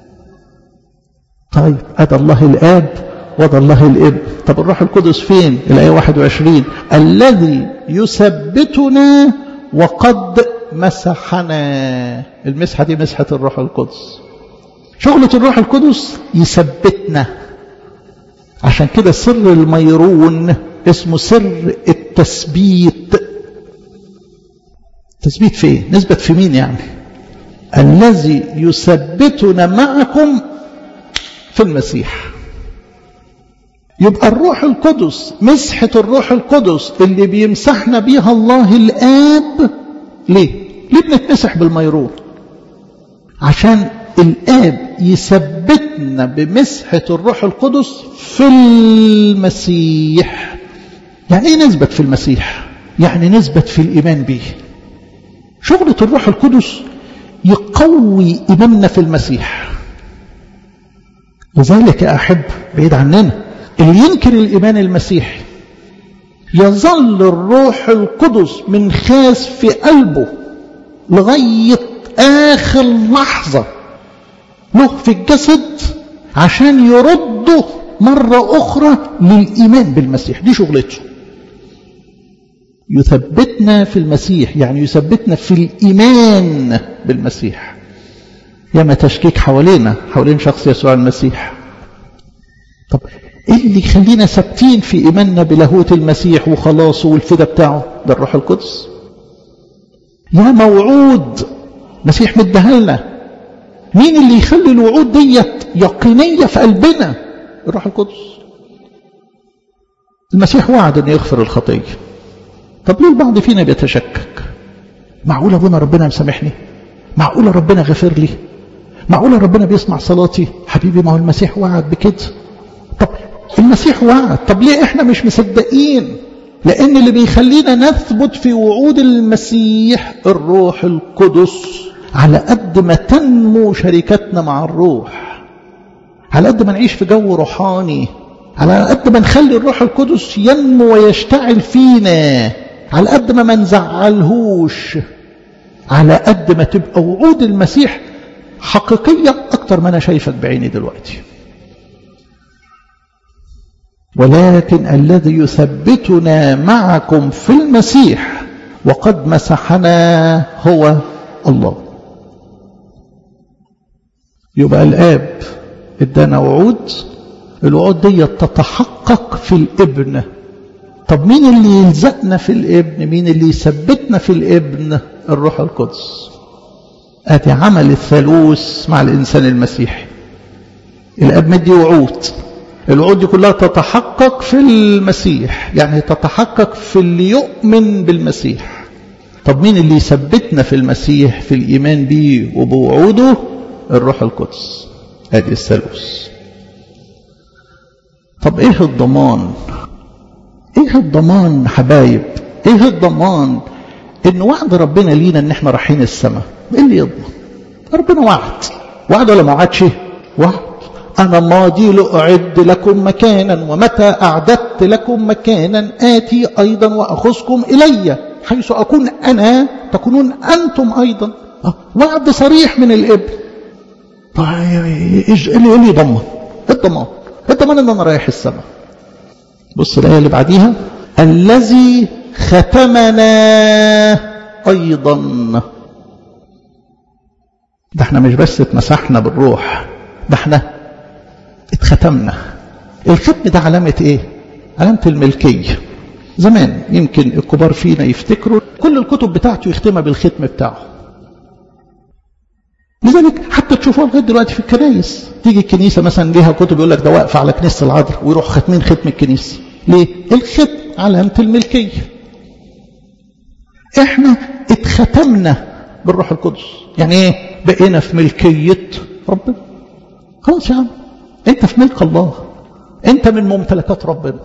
طيب أدى الله الآب وضى الله الابن طب الروح القدس فين الآية 21 الذي يثبتنا وقد مسحنا المسحة دي مسحة الروح القدس شغلة الروح القدس يثبتنا عشان كده سر الميرون اسمه سر التثبيت تثبيت في ايه نثبت في مين يعني الذي يثبتنا معكم في المسيح يبقى الروح القدس مسحة الروح القدس اللي بيمسحنا بيها الله الآب ليه؟ ليه بنتمسح بالميرون؟ عشان الآب يثبتنا بمسحة الروح القدس في المسيح يعني ايه نثبت في المسيح؟ يعني نثبت في الإيمان به شغلة الروح القدس يقوي إيماننا في المسيح لذلك يا أحب بعيد عننا اللي ينكر الإيمان المسيحي يظل الروح القدس من خاس في قلبه لغاية آخر لحظة له في الجسد عشان يرده مرة أخرى للإيمان بالمسيح دي شغلته يثبتنا في المسيح يعني يثبتنا في الإيمان بالمسيح ياما تشكيك حوالينا حوالين شخص يسوع المسيح طب ايه اللي يخلينا ثابتين في ايماننا بلاهوت المسيح وخلاصه والفدا بتاعه ده الروح القدس يا موعود مسيح مديها لنا مين اللي يخلي الوعود ديت يقينيه في قلبنا الروح القدس المسيح وعد انه يغفر الخطيه طب ليه البعض فينا بيتشكك معقول ابونا ربنا مسامحني معقول ربنا غفر لي معقول ربنا بيسمع صلاتي حبيبي ما هو المسيح وعد بكده طب المسيح وعد طب ليه احنا مش مصدقين لان اللي بيخلينا نثبت في وعود المسيح الروح القدس على قد ما تنمو شركتنا مع الروح على قد ما نعيش في جو روحاني على قد ما نخلي الروح القدس ينمو ويشتعل فينا على قد ما ما نزعلهوش على قد ما تبقى وعود المسيح حقيقية أكتر ما أنا شايفك بعيني دلوقتي ولكن الذي يثبتنا معكم في المسيح وقد مسحنا هو الله يبقى الآب ادانا وعود الوعود دي تتحقق في الابن طب مين اللي يلزقنا في الابن مين اللي يثبتنا في الابن الروح القدس ادي عمل الثالوث مع الانسان المسيحي الاب مدي وعود الوعود دي كلها تتحقق في المسيح يعني تتحقق في اللي يؤمن بالمسيح طب مين اللي يثبتنا في المسيح في الايمان بيه وبوعوده الروح القدس ادي الثالوث طب ايه الضمان ايه الضمان حبايب ايه الضمان ان وعد ربنا لينا ان احنا رايحين السماء ايه اللي يضمن ربنا وعد وعد ولا ما وعدش وعد انا ماضي لاعد لكم مكانا ومتى اعددت لكم مكانا اتي ايضا واخذكم الي حيث اكون انا تكونون انتم ايضا وعد صريح من الابن طيب ايه اللي يضمن الضمان الضمان ان انا رايح السماء بص الآية اللي بعديها الذي ختمنا أيضا ده احنا مش بس اتمسحنا بالروح ده احنا اتختمنا الختم ده علامة ايه علامة الملكية زمان يمكن الكبار فينا يفتكروا كل الكتب بتاعته يختمها بالختم بتاعه لذلك حتى تشوفوها لغايه دلوقتي في الكنايس تيجي الكنيسه مثلا ليها كتب يقول لك ده واقفه على كنيسه العذراء ويروح ختمين ختم الكنيسه ليه الختم علامه الملكيه احنا اتختمنا بالروح القدس يعني ايه بقينا في ملكيه ربنا خلاص يا عم انت في ملك الله انت من ممتلكات ربنا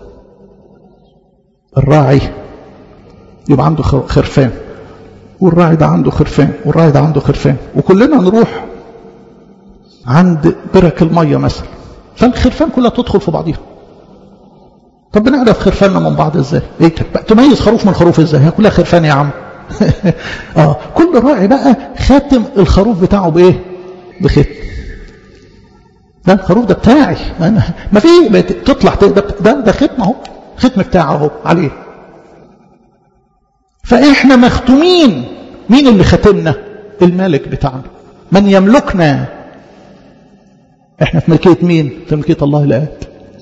الراعي يبقى عنده خرفان والراعي ده عنده خرفان والراعي ده عنده خرفان وكلنا نروح عند برك الميه مثلا فالخرفان كلها تدخل في بعضيها طب بنعرف خرفاننا من بعض ازاي ايه تميز خروف من خروف ازاي هي كلها خرفان يا عم اه كل راعي بقى خاتم الخروف بتاعه بايه بختم ده الخروف ده بتاعي أنا ما في تطلع ده ده ختم اهو ختم بتاعه اهو عليه فاحنا مختومين مين اللي ختمنا الملك بتاعنا من يملكنا احنا في ملكيه مين في ملكيه الله الاب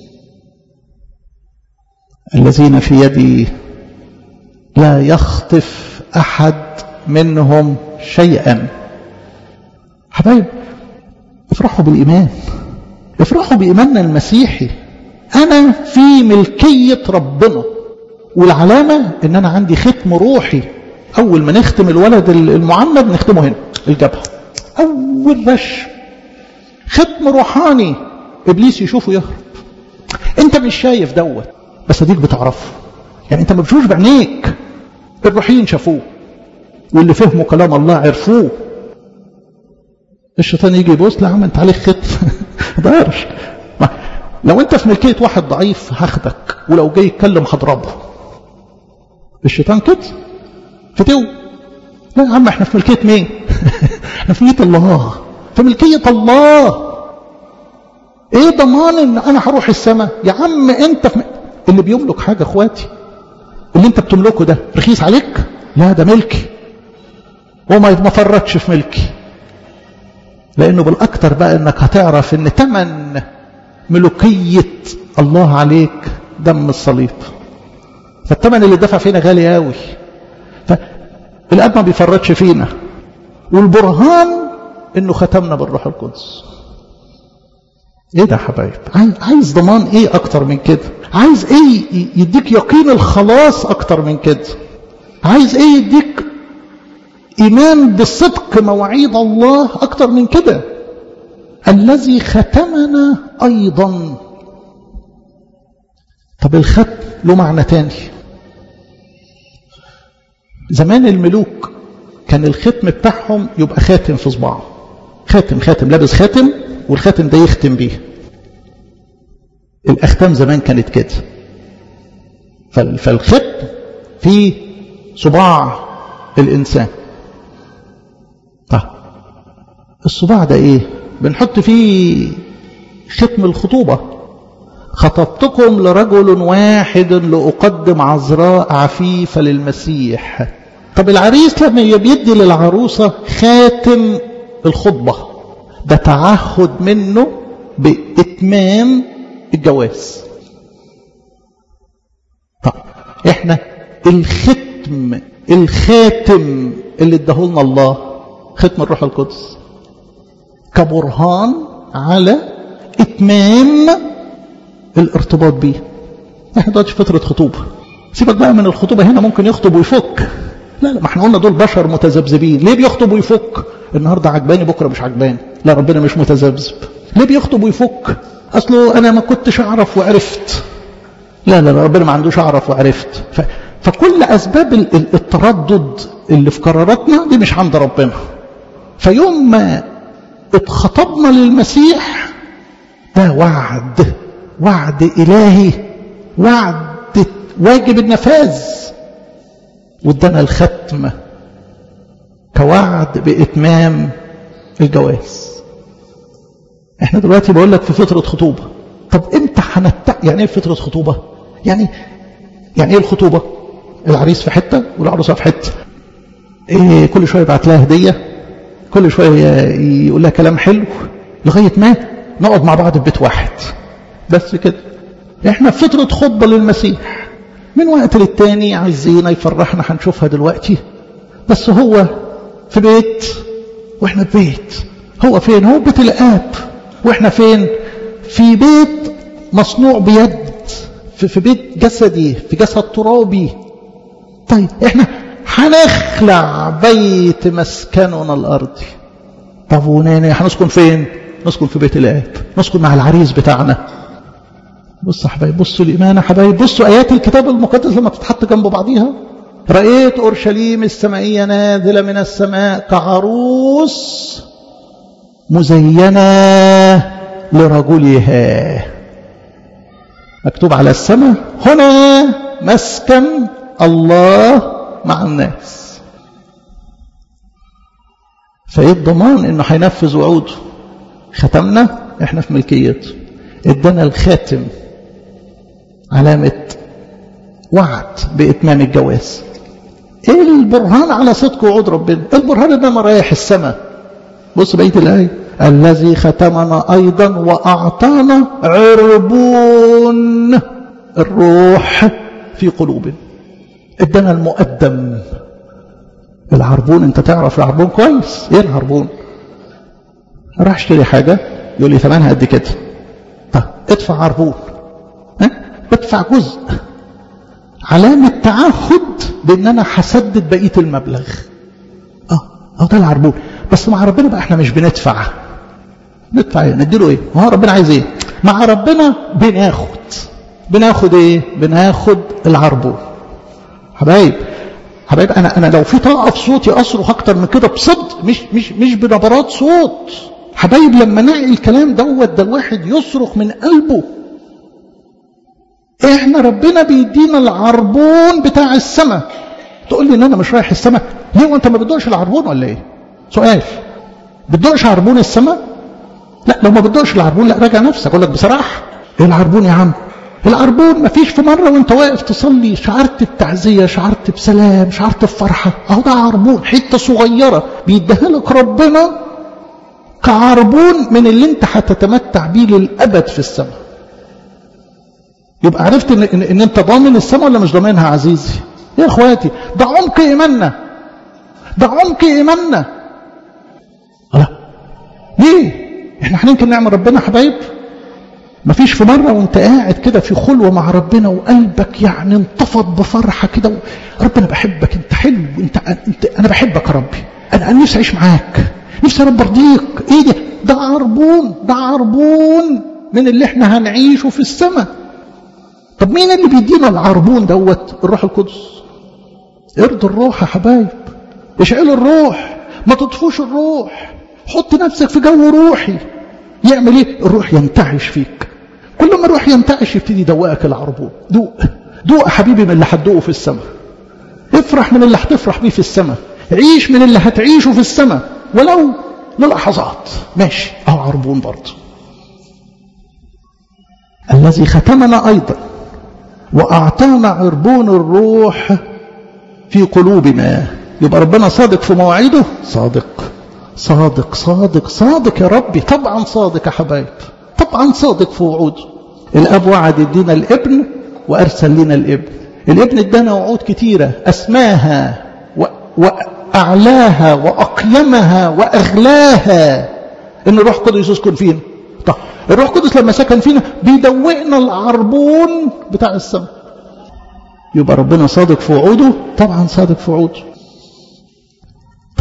الذين في يدي لا يخطف احد منهم شيئا حبايب افرحوا بالايمان افرحوا بايماننا المسيحي انا في ملكيه ربنا والعلامه ان انا عندي ختم روحي اول ما نختم الولد المعمد نختمه هنا الجبهه اول رش ختم روحاني ابليس يشوفه يهرب انت مش شايف دوت بس اديك بتعرفه يعني انت ما بتشوفش بعينيك الروحيين شافوه واللي فهموا كلام الله عرفوه الشيطان يجي يبص لا عم انت عليك ختم ما دارش لو انت في ملكيه واحد ضعيف هاخدك ولو جاي يتكلم هضربه الشيطان كده فتو لا يا عم احنا في ملكيه مين احنا في ملكيه الله في ملكيه الله ايه ضمان ان انا هروح السماء يا عم انت في م... اللي بيملك حاجه اخواتي اللي انت بتملكه ده رخيص عليك لا ده ملكي وما ما فرطش في ملكي لانه بالاكتر بقى انك هتعرف ان تمن ملوكيه الله عليك دم الصليب فالثمن اللي دفع فينا غالي قوي فالاب ما بيفرطش فينا والبرهان انه ختمنا بالروح القدس ايه ده يا حبايب عايز ضمان ايه اكتر من كده عايز ايه يديك يقين الخلاص اكتر من كده عايز ايه يديك ايمان بصدق مواعيد الله اكتر من كده الذي ختمنا ايضا طب الختم له معنى تاني زمان الملوك كان الختم بتاعهم يبقى خاتم في صباعه خاتم خاتم لابس خاتم والخاتم ده يختم بيه الاختام زمان كانت كده فالختم في صباع الانسان طيب الصباع ده ايه بنحط فيه ختم الخطوبه خطبتكم لرجل واحد لأقدم عذراء عفيفة للمسيح طب العريس لما بيدي للعروسة خاتم الخطبة ده تعهد منه بإتمام الجواز طب احنا الختم الخاتم اللي اداهولنا الله ختم الروح القدس كبرهان على اتمام الارتباط بيه احنا دلوقتي في فتره خطوبه سيبك بقى من الخطوبه هنا ممكن يخطب ويفك لا لا ما احنا قلنا دول بشر متذبذبين ليه بيخطب ويفك النهارده عجباني بكره مش عجباني لا ربنا مش متذبذب ليه بيخطب ويفك اصله انا ما كنتش اعرف وعرفت لا لا, لا ربنا ما عندوش اعرف وعرفت ف... فكل اسباب التردد اللي في قراراتنا دي مش عند ربنا فيوم ما اتخطبنا للمسيح ده وعد وعد إلهي وعد واجب النفاذ وادانا الختم كوعد بإتمام الجواز احنا دلوقتي بقول لك في فترة خطوبة طب امتى هنتع يعني ايه فترة خطوبة يعني يعني ايه الخطوبة العريس في حتة والعروسة في حتة ايه كل شوية يبعت لها هدية كل شوية يقول لها كلام حلو لغاية ما نقعد مع بعض في بيت واحد بس كده احنا في فترة خطبة للمسيح من وقت للتاني عايزينا يفرحنا هنشوفها دلوقتي بس هو في بيت واحنا في بيت هو فين هو بيت الاب واحنا فين في بيت مصنوع بيد في, في بيت جسدي في جسد ترابي طيب احنا هنخلع بيت مسكننا الارضي طب وناني هنسكن فين نسكن في بيت الاب نسكن مع العريس بتاعنا بص يا حبايب بصوا الإيمان يا حبايب بصوا آيات الكتاب المقدس لما بتتحط جنب بعضيها رأيت أورشليم السمائية نازلة من السماء كعروس مزينة لرجلها مكتوب على السماء هنا مسكن الله مع الناس فايه الضمان انه هينفذ وعوده ختمنا احنا في ملكيته ادانا الخاتم علامة وعد بإتمام الجواز ايه البرهان على صدق وعود ربنا البرهان ان انا رايح السماء بص بقيه الايه الذي ختمنا ايضا واعطانا عربون الروح في قلوبنا ادانا المقدم العربون انت تعرف العربون كويس ايه العربون راح اشتري حاجه يقول لي ثمنها قد كده طب ادفع عربون ها ادفع جزء علامة تعهد بان انا هسدد بقية المبلغ اه اه ده العربون بس مع ربنا بقى احنا مش بندفع ندفع ايه نديله ايه هو ربنا عايز ايه مع ربنا بناخد بناخد ايه بناخد العربون حبايب حبايب انا انا لو في طاقه في صوتي اصرخ اكتر من كده بصدق مش مش مش بنبرات صوت حبايب لما نعي الكلام دوت ده الواحد يصرخ من قلبه احنا ربنا بيدينا العربون بتاع السماء تقول لي ان انا مش رايح السماء ليه وانت ما بتدوقش العربون ولا ايه سؤال بتدوقش عربون السماء لا لو ما بتدوقش العربون لا راجع نفسك اقول لك بصراحه ايه العربون يا عم العربون ما فيش في مرة وانت واقف تصلي شعرت بتعزية شعرت بسلام شعرت بفرحة اهو ده عربون حتة صغيرة بيديها لك ربنا كعربون من اللي انت هتتمتع بيه للأبد في السماء يبقى عرفت ان, إن, إن انت ضامن السماء ولا مش ضامنها عزيزي يا اخواتي ده عمق ايماننا ده عمق ايماننا لا ليه احنا هننكر نعمة ربنا حبايب مفيش في مرة وانت قاعد كده في خلوة مع ربنا وقلبك يعني انتفض بفرحة كده ربنا بحبك انت حلو انت, انت انا بحبك يا ربي انا, أنا نفسي اعيش معاك نفسي انا برضيك ايه ده ده عربون ده عربون من اللي احنا هنعيشه في السماء طب مين اللي بيدينا العربون دوت الروح القدس ارضوا الروح يا حبايب اشعلوا الروح ما تطفوش الروح حط نفسك في جو روحي يعمل ايه الروح ينتعش فيك كل ما الروح ينتعش يبتدي يدوقك العربون دوق دوق يا حبيبي من اللي هتدوقه في السماء افرح من اللي هتفرح بيه في السماء عيش من اللي هتعيشه في السماء ولو للحظات ماشي اهو عربون برضه الذي ختمنا ايضا واعطانا عربون الروح في قلوبنا يبقى ربنا صادق في مواعيده صادق صادق صادق صادق يا ربي طبعا صادق يا حبايب طبعا صادق في وعوده الاب وعد يدينا الابن وارسل لنا الابن الابن ادانا وعود كتيره اسماها و... واعلاها واقيمها واغلاها ان الروح القدس يسكن فينا طب الروح القدس لما سكن فينا بيدوقنا العربون بتاع السماء يبقى ربنا صادق في وعوده طبعا صادق في وعوده طب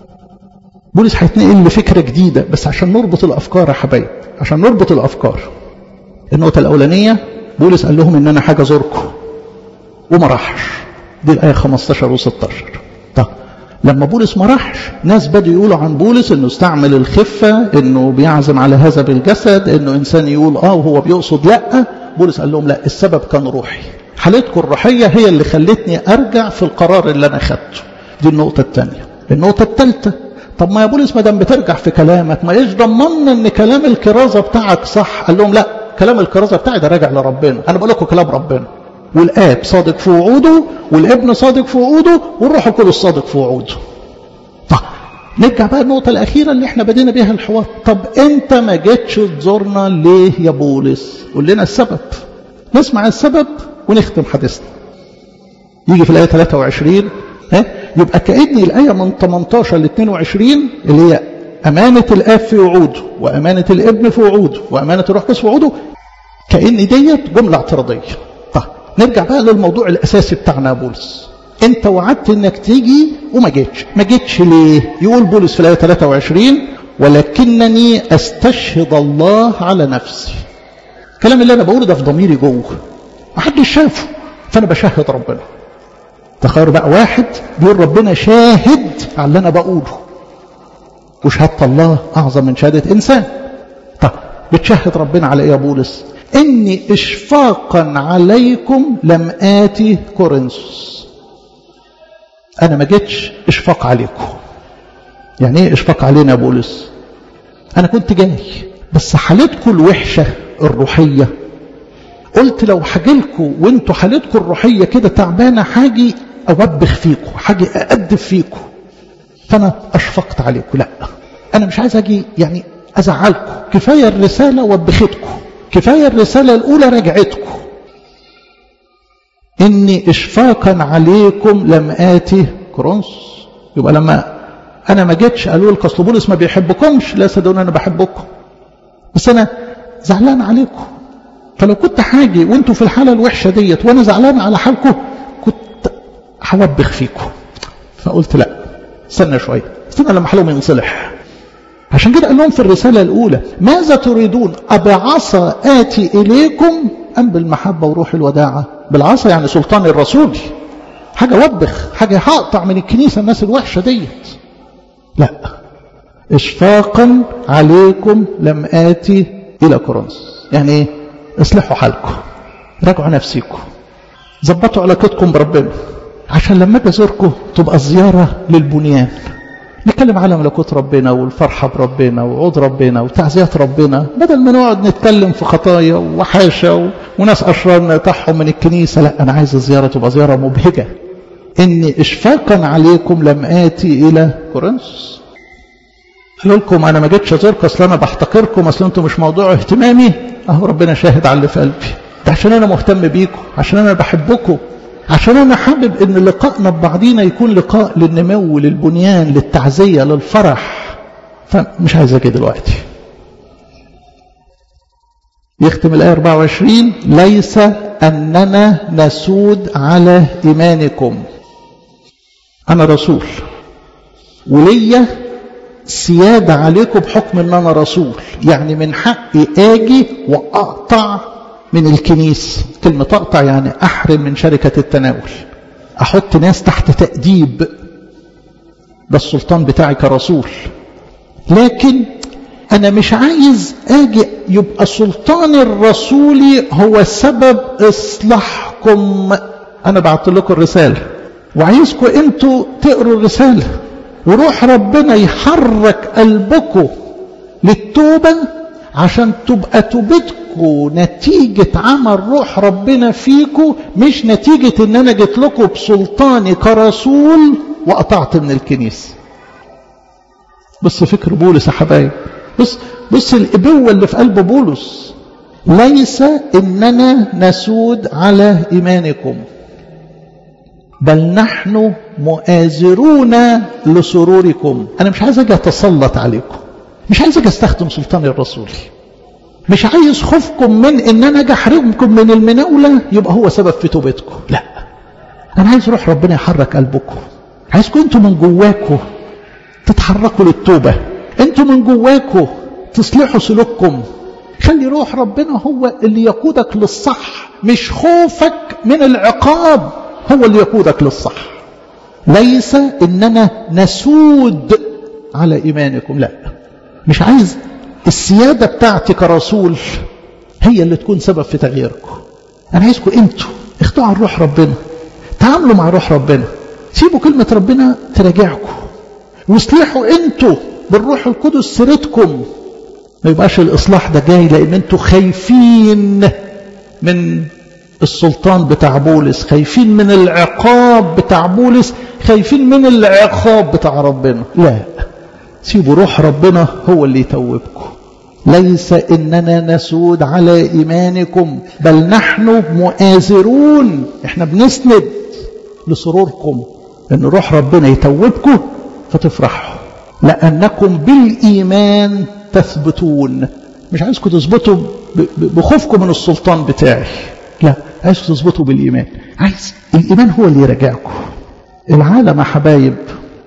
بولس هيتنقل لفكره جديده بس عشان نربط الافكار يا حبايب عشان نربط الافكار النقطه الاولانيه بولس قال لهم ان انا حاجه ازوركم وما راحش دي الايه 15 و16 طب لما بولس ما راحش ناس بدوا يقولوا عن بولس انه استعمل الخفه انه بيعزم على هذا بالجسد انه انسان يقول اه وهو بيقصد لا بولس قال لهم لا السبب كان روحي حالتكم الروحيه هي اللي خلتني ارجع في القرار اللي انا خدته دي النقطه الثانيه النقطه الثالثه طب ما يا بولس ما دام بترجع في كلامك ما ايش ضمننا ان كلام الكرازه بتاعك صح قال لهم لا كلام الكرازه بتاعي ده راجع لربنا انا بقول لكم كلام ربنا والاب صادق في وعوده والابن صادق في وعوده والروح القدس صادق في وعوده طب نرجع بقى النقطه الاخيره اللي احنا بدينا بيها الحوار طب انت ما جيتش تزورنا ليه يا بولس قول لنا السبب نسمع السبب ونختم حديثنا يجي في الايه 23 ها يبقى كأن الآية من 18 ل 22 اللي هي أمانة الآب في وعوده وأمانة الابن في وعوده وأمانة الروح القدس في وعوده كأن ديت جملة اعتراضية طيب نرجع بقى للموضوع الأساسي بتاعنا يا بولس أنت وعدت إنك تيجي وما جيتش ما جيتش ليه؟ يقول بولس في الآية 23 ولكنني أستشهد الله على نفسي الكلام اللي أنا بقوله ده في ضميري جوه محدش شافه فأنا بشهد ربنا تخيل بقى واحد بيقول ربنا شاهد على اللي انا بقوله وشهاده الله اعظم من شهاده انسان طب بتشهد ربنا على ايه يا بولس اني اشفاقا عليكم لم اتي كورنثوس انا ما جيتش اشفاق عليكم يعني ايه اشفاق علينا يا بولس انا كنت جاي بس حالتكم الوحشه الروحيه قلت لو حاجلكم وانتوا حالتكم الروحيه كده تعبانه حاجي اوبخ فيكم حاجي اادب فيكم فانا اشفقت عليكم لا انا مش عايز اجي يعني ازعلكم كفايه الرساله وبختكم كفايه الرساله الاولى رجعتكم اني اشفاقا عليكم لم اتي كرونس يبقى لما انا ما جيتش قالوا لك اصل بولس ما بيحبكمش لا صدقوني انا بحبكم بس انا زعلان عليكم فلو كنت حاجي وانتوا في الحاله الوحشه ديت وانا زعلان على حالكم كنت هوبخ فيكم فقلت لا استنى شويه استنى لما حالهم ينصلح عشان كده قال لهم في الرساله الاولى ماذا تريدون ابعصا اتي اليكم ام بالمحبه وروح الوداعه بالعصا يعني سلطان الرسول حاجه وبخ حاجه هقطع من الكنيسه الناس الوحشه ديت لا اشفاقا عليكم لم اتي الى كورنثوس يعني ايه اصلحوا حالكم راجعوا نفسيكم ظبطوا علاقتكم بربنا عشان لما اجي ازوركم تبقى الزياره للبنيان نتكلم على ملكوت ربنا والفرحه بربنا وعود ربنا وتعزيات ربنا بدل ما نقعد نتكلم في خطايا وحاشا وناس اشرار نقطعهم من الكنيسه لا انا عايز الزياره تبقى زياره مبهجه اني اشفاقا عليكم لم اتي الى كورنثوس قال لكم انا ما جيتش ازوركم اصل انا بحتقركم اصل انتم مش موضوع اهتمامي اهو ربنا شاهد على اللي في قلبي ده عشان انا مهتم بيكم عشان انا بحبكم عشان انا حابب ان لقائنا ببعضينا يكون لقاء للنمو للبنيان للتعزيه للفرح فمش عايز اجي دلوقتي يختم الآية 24 ليس أننا نسود على إيمانكم أنا رسول وليا سيادة عليكم بحكم أن أنا رسول يعني من حقي آجي وأقطع من الكنيس كلمة أقطع يعني أحرم من شركة التناول أحط ناس تحت تأديب ده السلطان بتاعي كرسول لكن أنا مش عايز أجي يبقى سلطان الرسولي هو سبب إصلاحكم أنا بعت لكم الرسالة وعايزكم أنتوا تقروا الرسالة وروح ربنا يحرك قلبكم للتوبة عشان تبقى توبتكم نتيجة عمل روح ربنا فيكم مش نتيجة ان انا جيت لكم بسلطاني كرسول وقطعت من الكنيسة بص فكر بولس يا حبايب بص بص الابوة اللي في قلب بولس ليس اننا نسود على ايمانكم بل نحن مؤازرون لسروركم انا مش عايز اجي اتسلط عليكم مش عايز اجي استخدم سلطاني الرسولي مش عايز خوفكم من ان انا اجي احرمكم من المناوله يبقى هو سبب في توبتكم لا انا عايز روح ربنا يحرك قلبكم عايزكم انتوا من جواكم تتحركوا للتوبه انتوا من جواكم تصلحوا سلوككم خلي روح ربنا هو اللي يقودك للصح مش خوفك من العقاب هو اللي يقودك للصح ليس اننا نسود على ايمانكم لا مش عايز السيادة بتاعتي كرسول هي اللي تكون سبب في تغييركم انا عايزكم انتوا اخضعوا روح ربنا تعاملوا مع روح ربنا سيبوا كلمة ربنا تراجعكم واصلحوا انتوا بالروح القدس سيرتكم ما يبقاش الاصلاح ده جاي لان انتوا خايفين من السلطان بتاع بولس خايفين من العقاب بتاع بولس خايفين من العقاب بتاع ربنا لا سيبوا روح ربنا هو اللي يتوبكم ليس اننا نسود على ايمانكم بل نحن مؤازرون احنا بنسند لسروركم ان روح ربنا يتوبكم فتفرحوا لانكم بالايمان تثبتون مش عايزكم تثبتوا بخوفكم من السلطان بتاعي لا عايز تظبطوا بالإيمان عايز الإيمان هو اللي يرجعكم العالم يا حبايب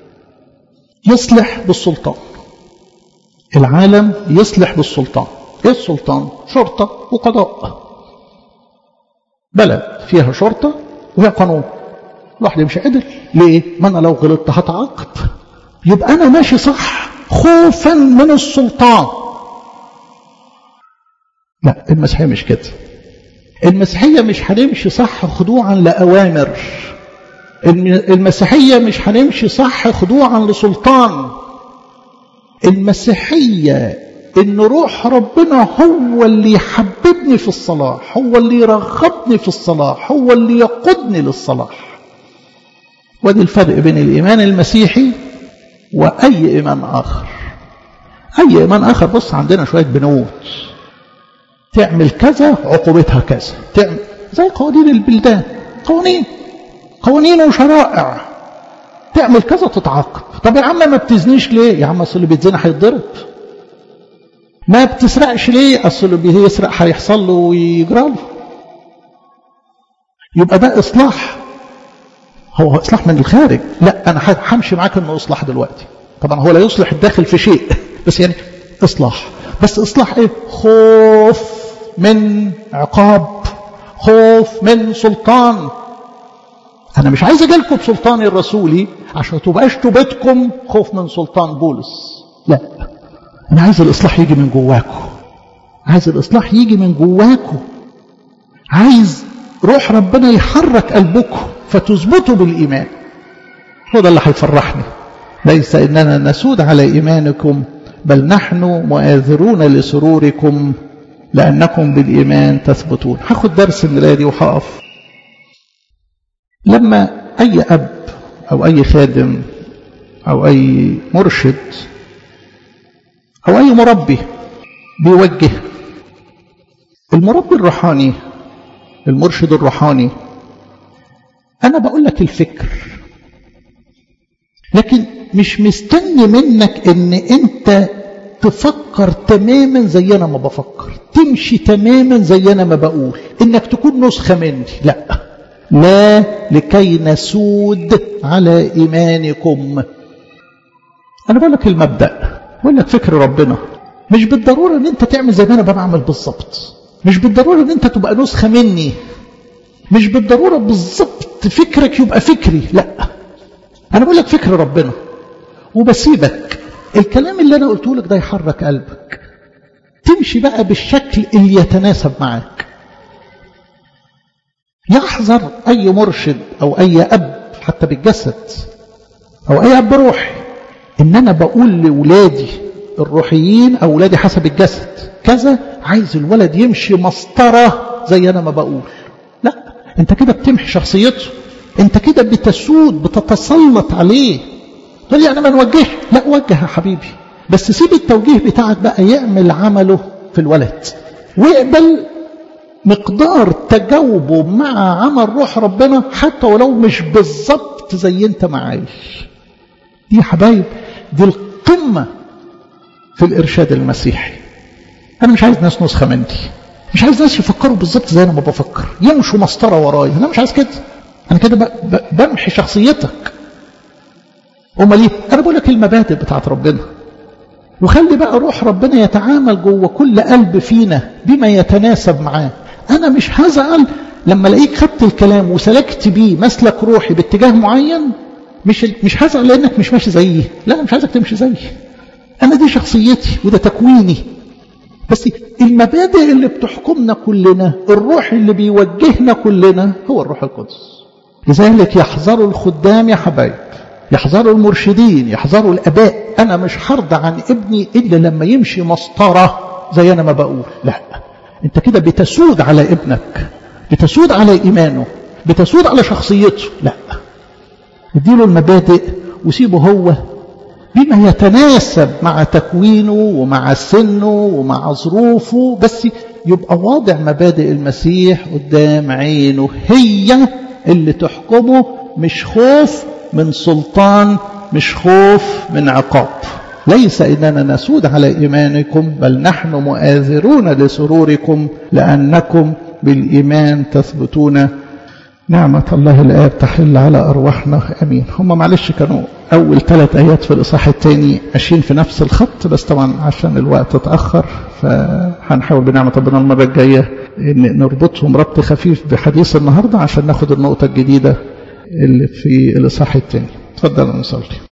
يصلح بالسلطان العالم يصلح بالسلطان ايه السلطان شرطة وقضاء بلد فيها شرطة وفيها قانون الواحد مش عدل ليه ما انا لو غلطت هتعاقب يبقى انا ماشي صح خوفا من السلطان لا المسيحية مش كده المسيحية مش هنمشي صح خضوعا لأوامر المسيحية مش هنمشي صح خضوعا لسلطان المسيحية ان روح ربنا هو اللي يحببني في الصلاح هو اللي يرغبني في الصلاح هو اللي يقودني للصلاح ودي الفرق بين الإيمان المسيحي وأي إيمان آخر أي إيمان آخر بص عندنا شوية بنود تعمل كذا عقوبتها كذا تعمل زي قوانين البلدان قوانين قوانين وشرائع تعمل كذا تتعاقب طب يا عم ما بتزنيش ليه يا عم اصل اللي بيتزنى هيتضرب ما بتسرقش ليه اصل اللي بيسرق هيحصل له ويجرى له يبقى ده اصلاح هو اصلاح من الخارج لا انا همشي معاك انه اصلاح دلوقتي طبعا هو لا يصلح الداخل في شيء بس يعني اصلاح بس اصلاح ايه خوف من عقاب خوف من سلطان انا مش عايز اجيلكم بسلطاني الرسولي عشان تبقاش توبتكم خوف من سلطان بولس لا انا عايز الاصلاح يجي من جواكم عايز الاصلاح يجي من جواكم عايز روح ربنا يحرك قلبكم فتثبتوا بالايمان هو ده اللي هيفرحني ليس اننا نسود على ايمانكم بل نحن مؤاذرون لسروركم لأنكم بالإيمان تثبتون هاخد درس من الآية دي وهقف لما أي أب أو أي خادم أو أي مرشد أو أي مربي بيوجه المربي الروحاني المرشد الروحاني أنا بقول لك الفكر لكن مش مستني منك ان انت تفكر تماما زي انا ما بفكر تمشي تماما زي أنا ما بقول إنك تكون نسخة مني لا لا لكي نسود على إيمانكم أنا بقول لك المبدأ بقول لك فكر ربنا مش بالضرورة إن أنت تعمل زي ما أنا بعمل بالظبط مش بالضرورة إن أنت تبقى نسخة مني مش بالضرورة بالظبط فكرك يبقى فكري لا أنا بقول لك فكر ربنا وبسيبك الكلام اللي أنا قلته لك ده يحرك قلبك تمشي بقى بالشكل اللي يتناسب معاك يحذر أي مرشد أو أي أب حتى بالجسد أو أي أب روحي إن أنا بقول لولادي الروحيين أو ولادي حسب الجسد كذا عايز الولد يمشي مسطرة زي أنا ما بقول لا أنت كده بتمحي شخصيته أنت كده بتسود بتتسلط عليه تقول لي أنا ما نوجهش لا وجه يا حبيبي بس سيب التوجيه بتاعك بقى يعمل عمله في الولد ويقبل مقدار تجاوبه مع عمل روح ربنا حتى ولو مش بالظبط زي انت ما عايش دي يا حبايب دي القمة في الإرشاد المسيحي أنا مش عايز ناس نسخة مني مش عايز ناس يفكروا بالظبط زي أنا ما بفكر يمشوا مسطرة ورايا أنا مش عايز كده أنا كده بمحي شخصيتك أمال إيه؟ أنا بقول لك المبادئ بتاعت ربنا وخلي بقى روح ربنا يتعامل جوه كل قلب فينا بما يتناسب معاه أنا مش هزعل لما الاقيك خدت الكلام وسلكت بيه مسلك روحي باتجاه معين مش مش هزعل لانك مش ماشي زيي لا انا مش عايزك تمشي زيي انا دي شخصيتي وده تكويني بس المبادئ اللي بتحكمنا كلنا الروح اللي بيوجهنا كلنا هو الروح القدس لذلك يحذروا الخدام يا حبايب يحذروا المرشدين يحذروا الاباء انا مش هرضى عن ابني الا لما يمشي مسطره زي انا ما بقول لا انت كده بتسود على ابنك بتسود على ايمانه بتسود على شخصيته لا اديله المبادئ وسيبه هو بما يتناسب مع تكوينه ومع سنه ومع ظروفه بس يبقى واضع مبادئ المسيح قدام عينه هي اللي تحكمه مش خوف من سلطان مش خوف من عقاب ليس إننا نسود على إيمانكم بل نحن مؤازرون لسروركم لأنكم بالإيمان تثبتون نعمة الله الآب تحل على أرواحنا أمين هم معلش كانوا أول ثلاث آيات في الإصحاح الثاني ماشيين في نفس الخط بس طبعا عشان الوقت اتأخر فهنحاول بنعمة ربنا المرة الجاية إن نربطهم ربط خفيف بحديث النهاردة عشان ناخد النقطة الجديدة اللي في الإصحاح الثاني تفضل نصلي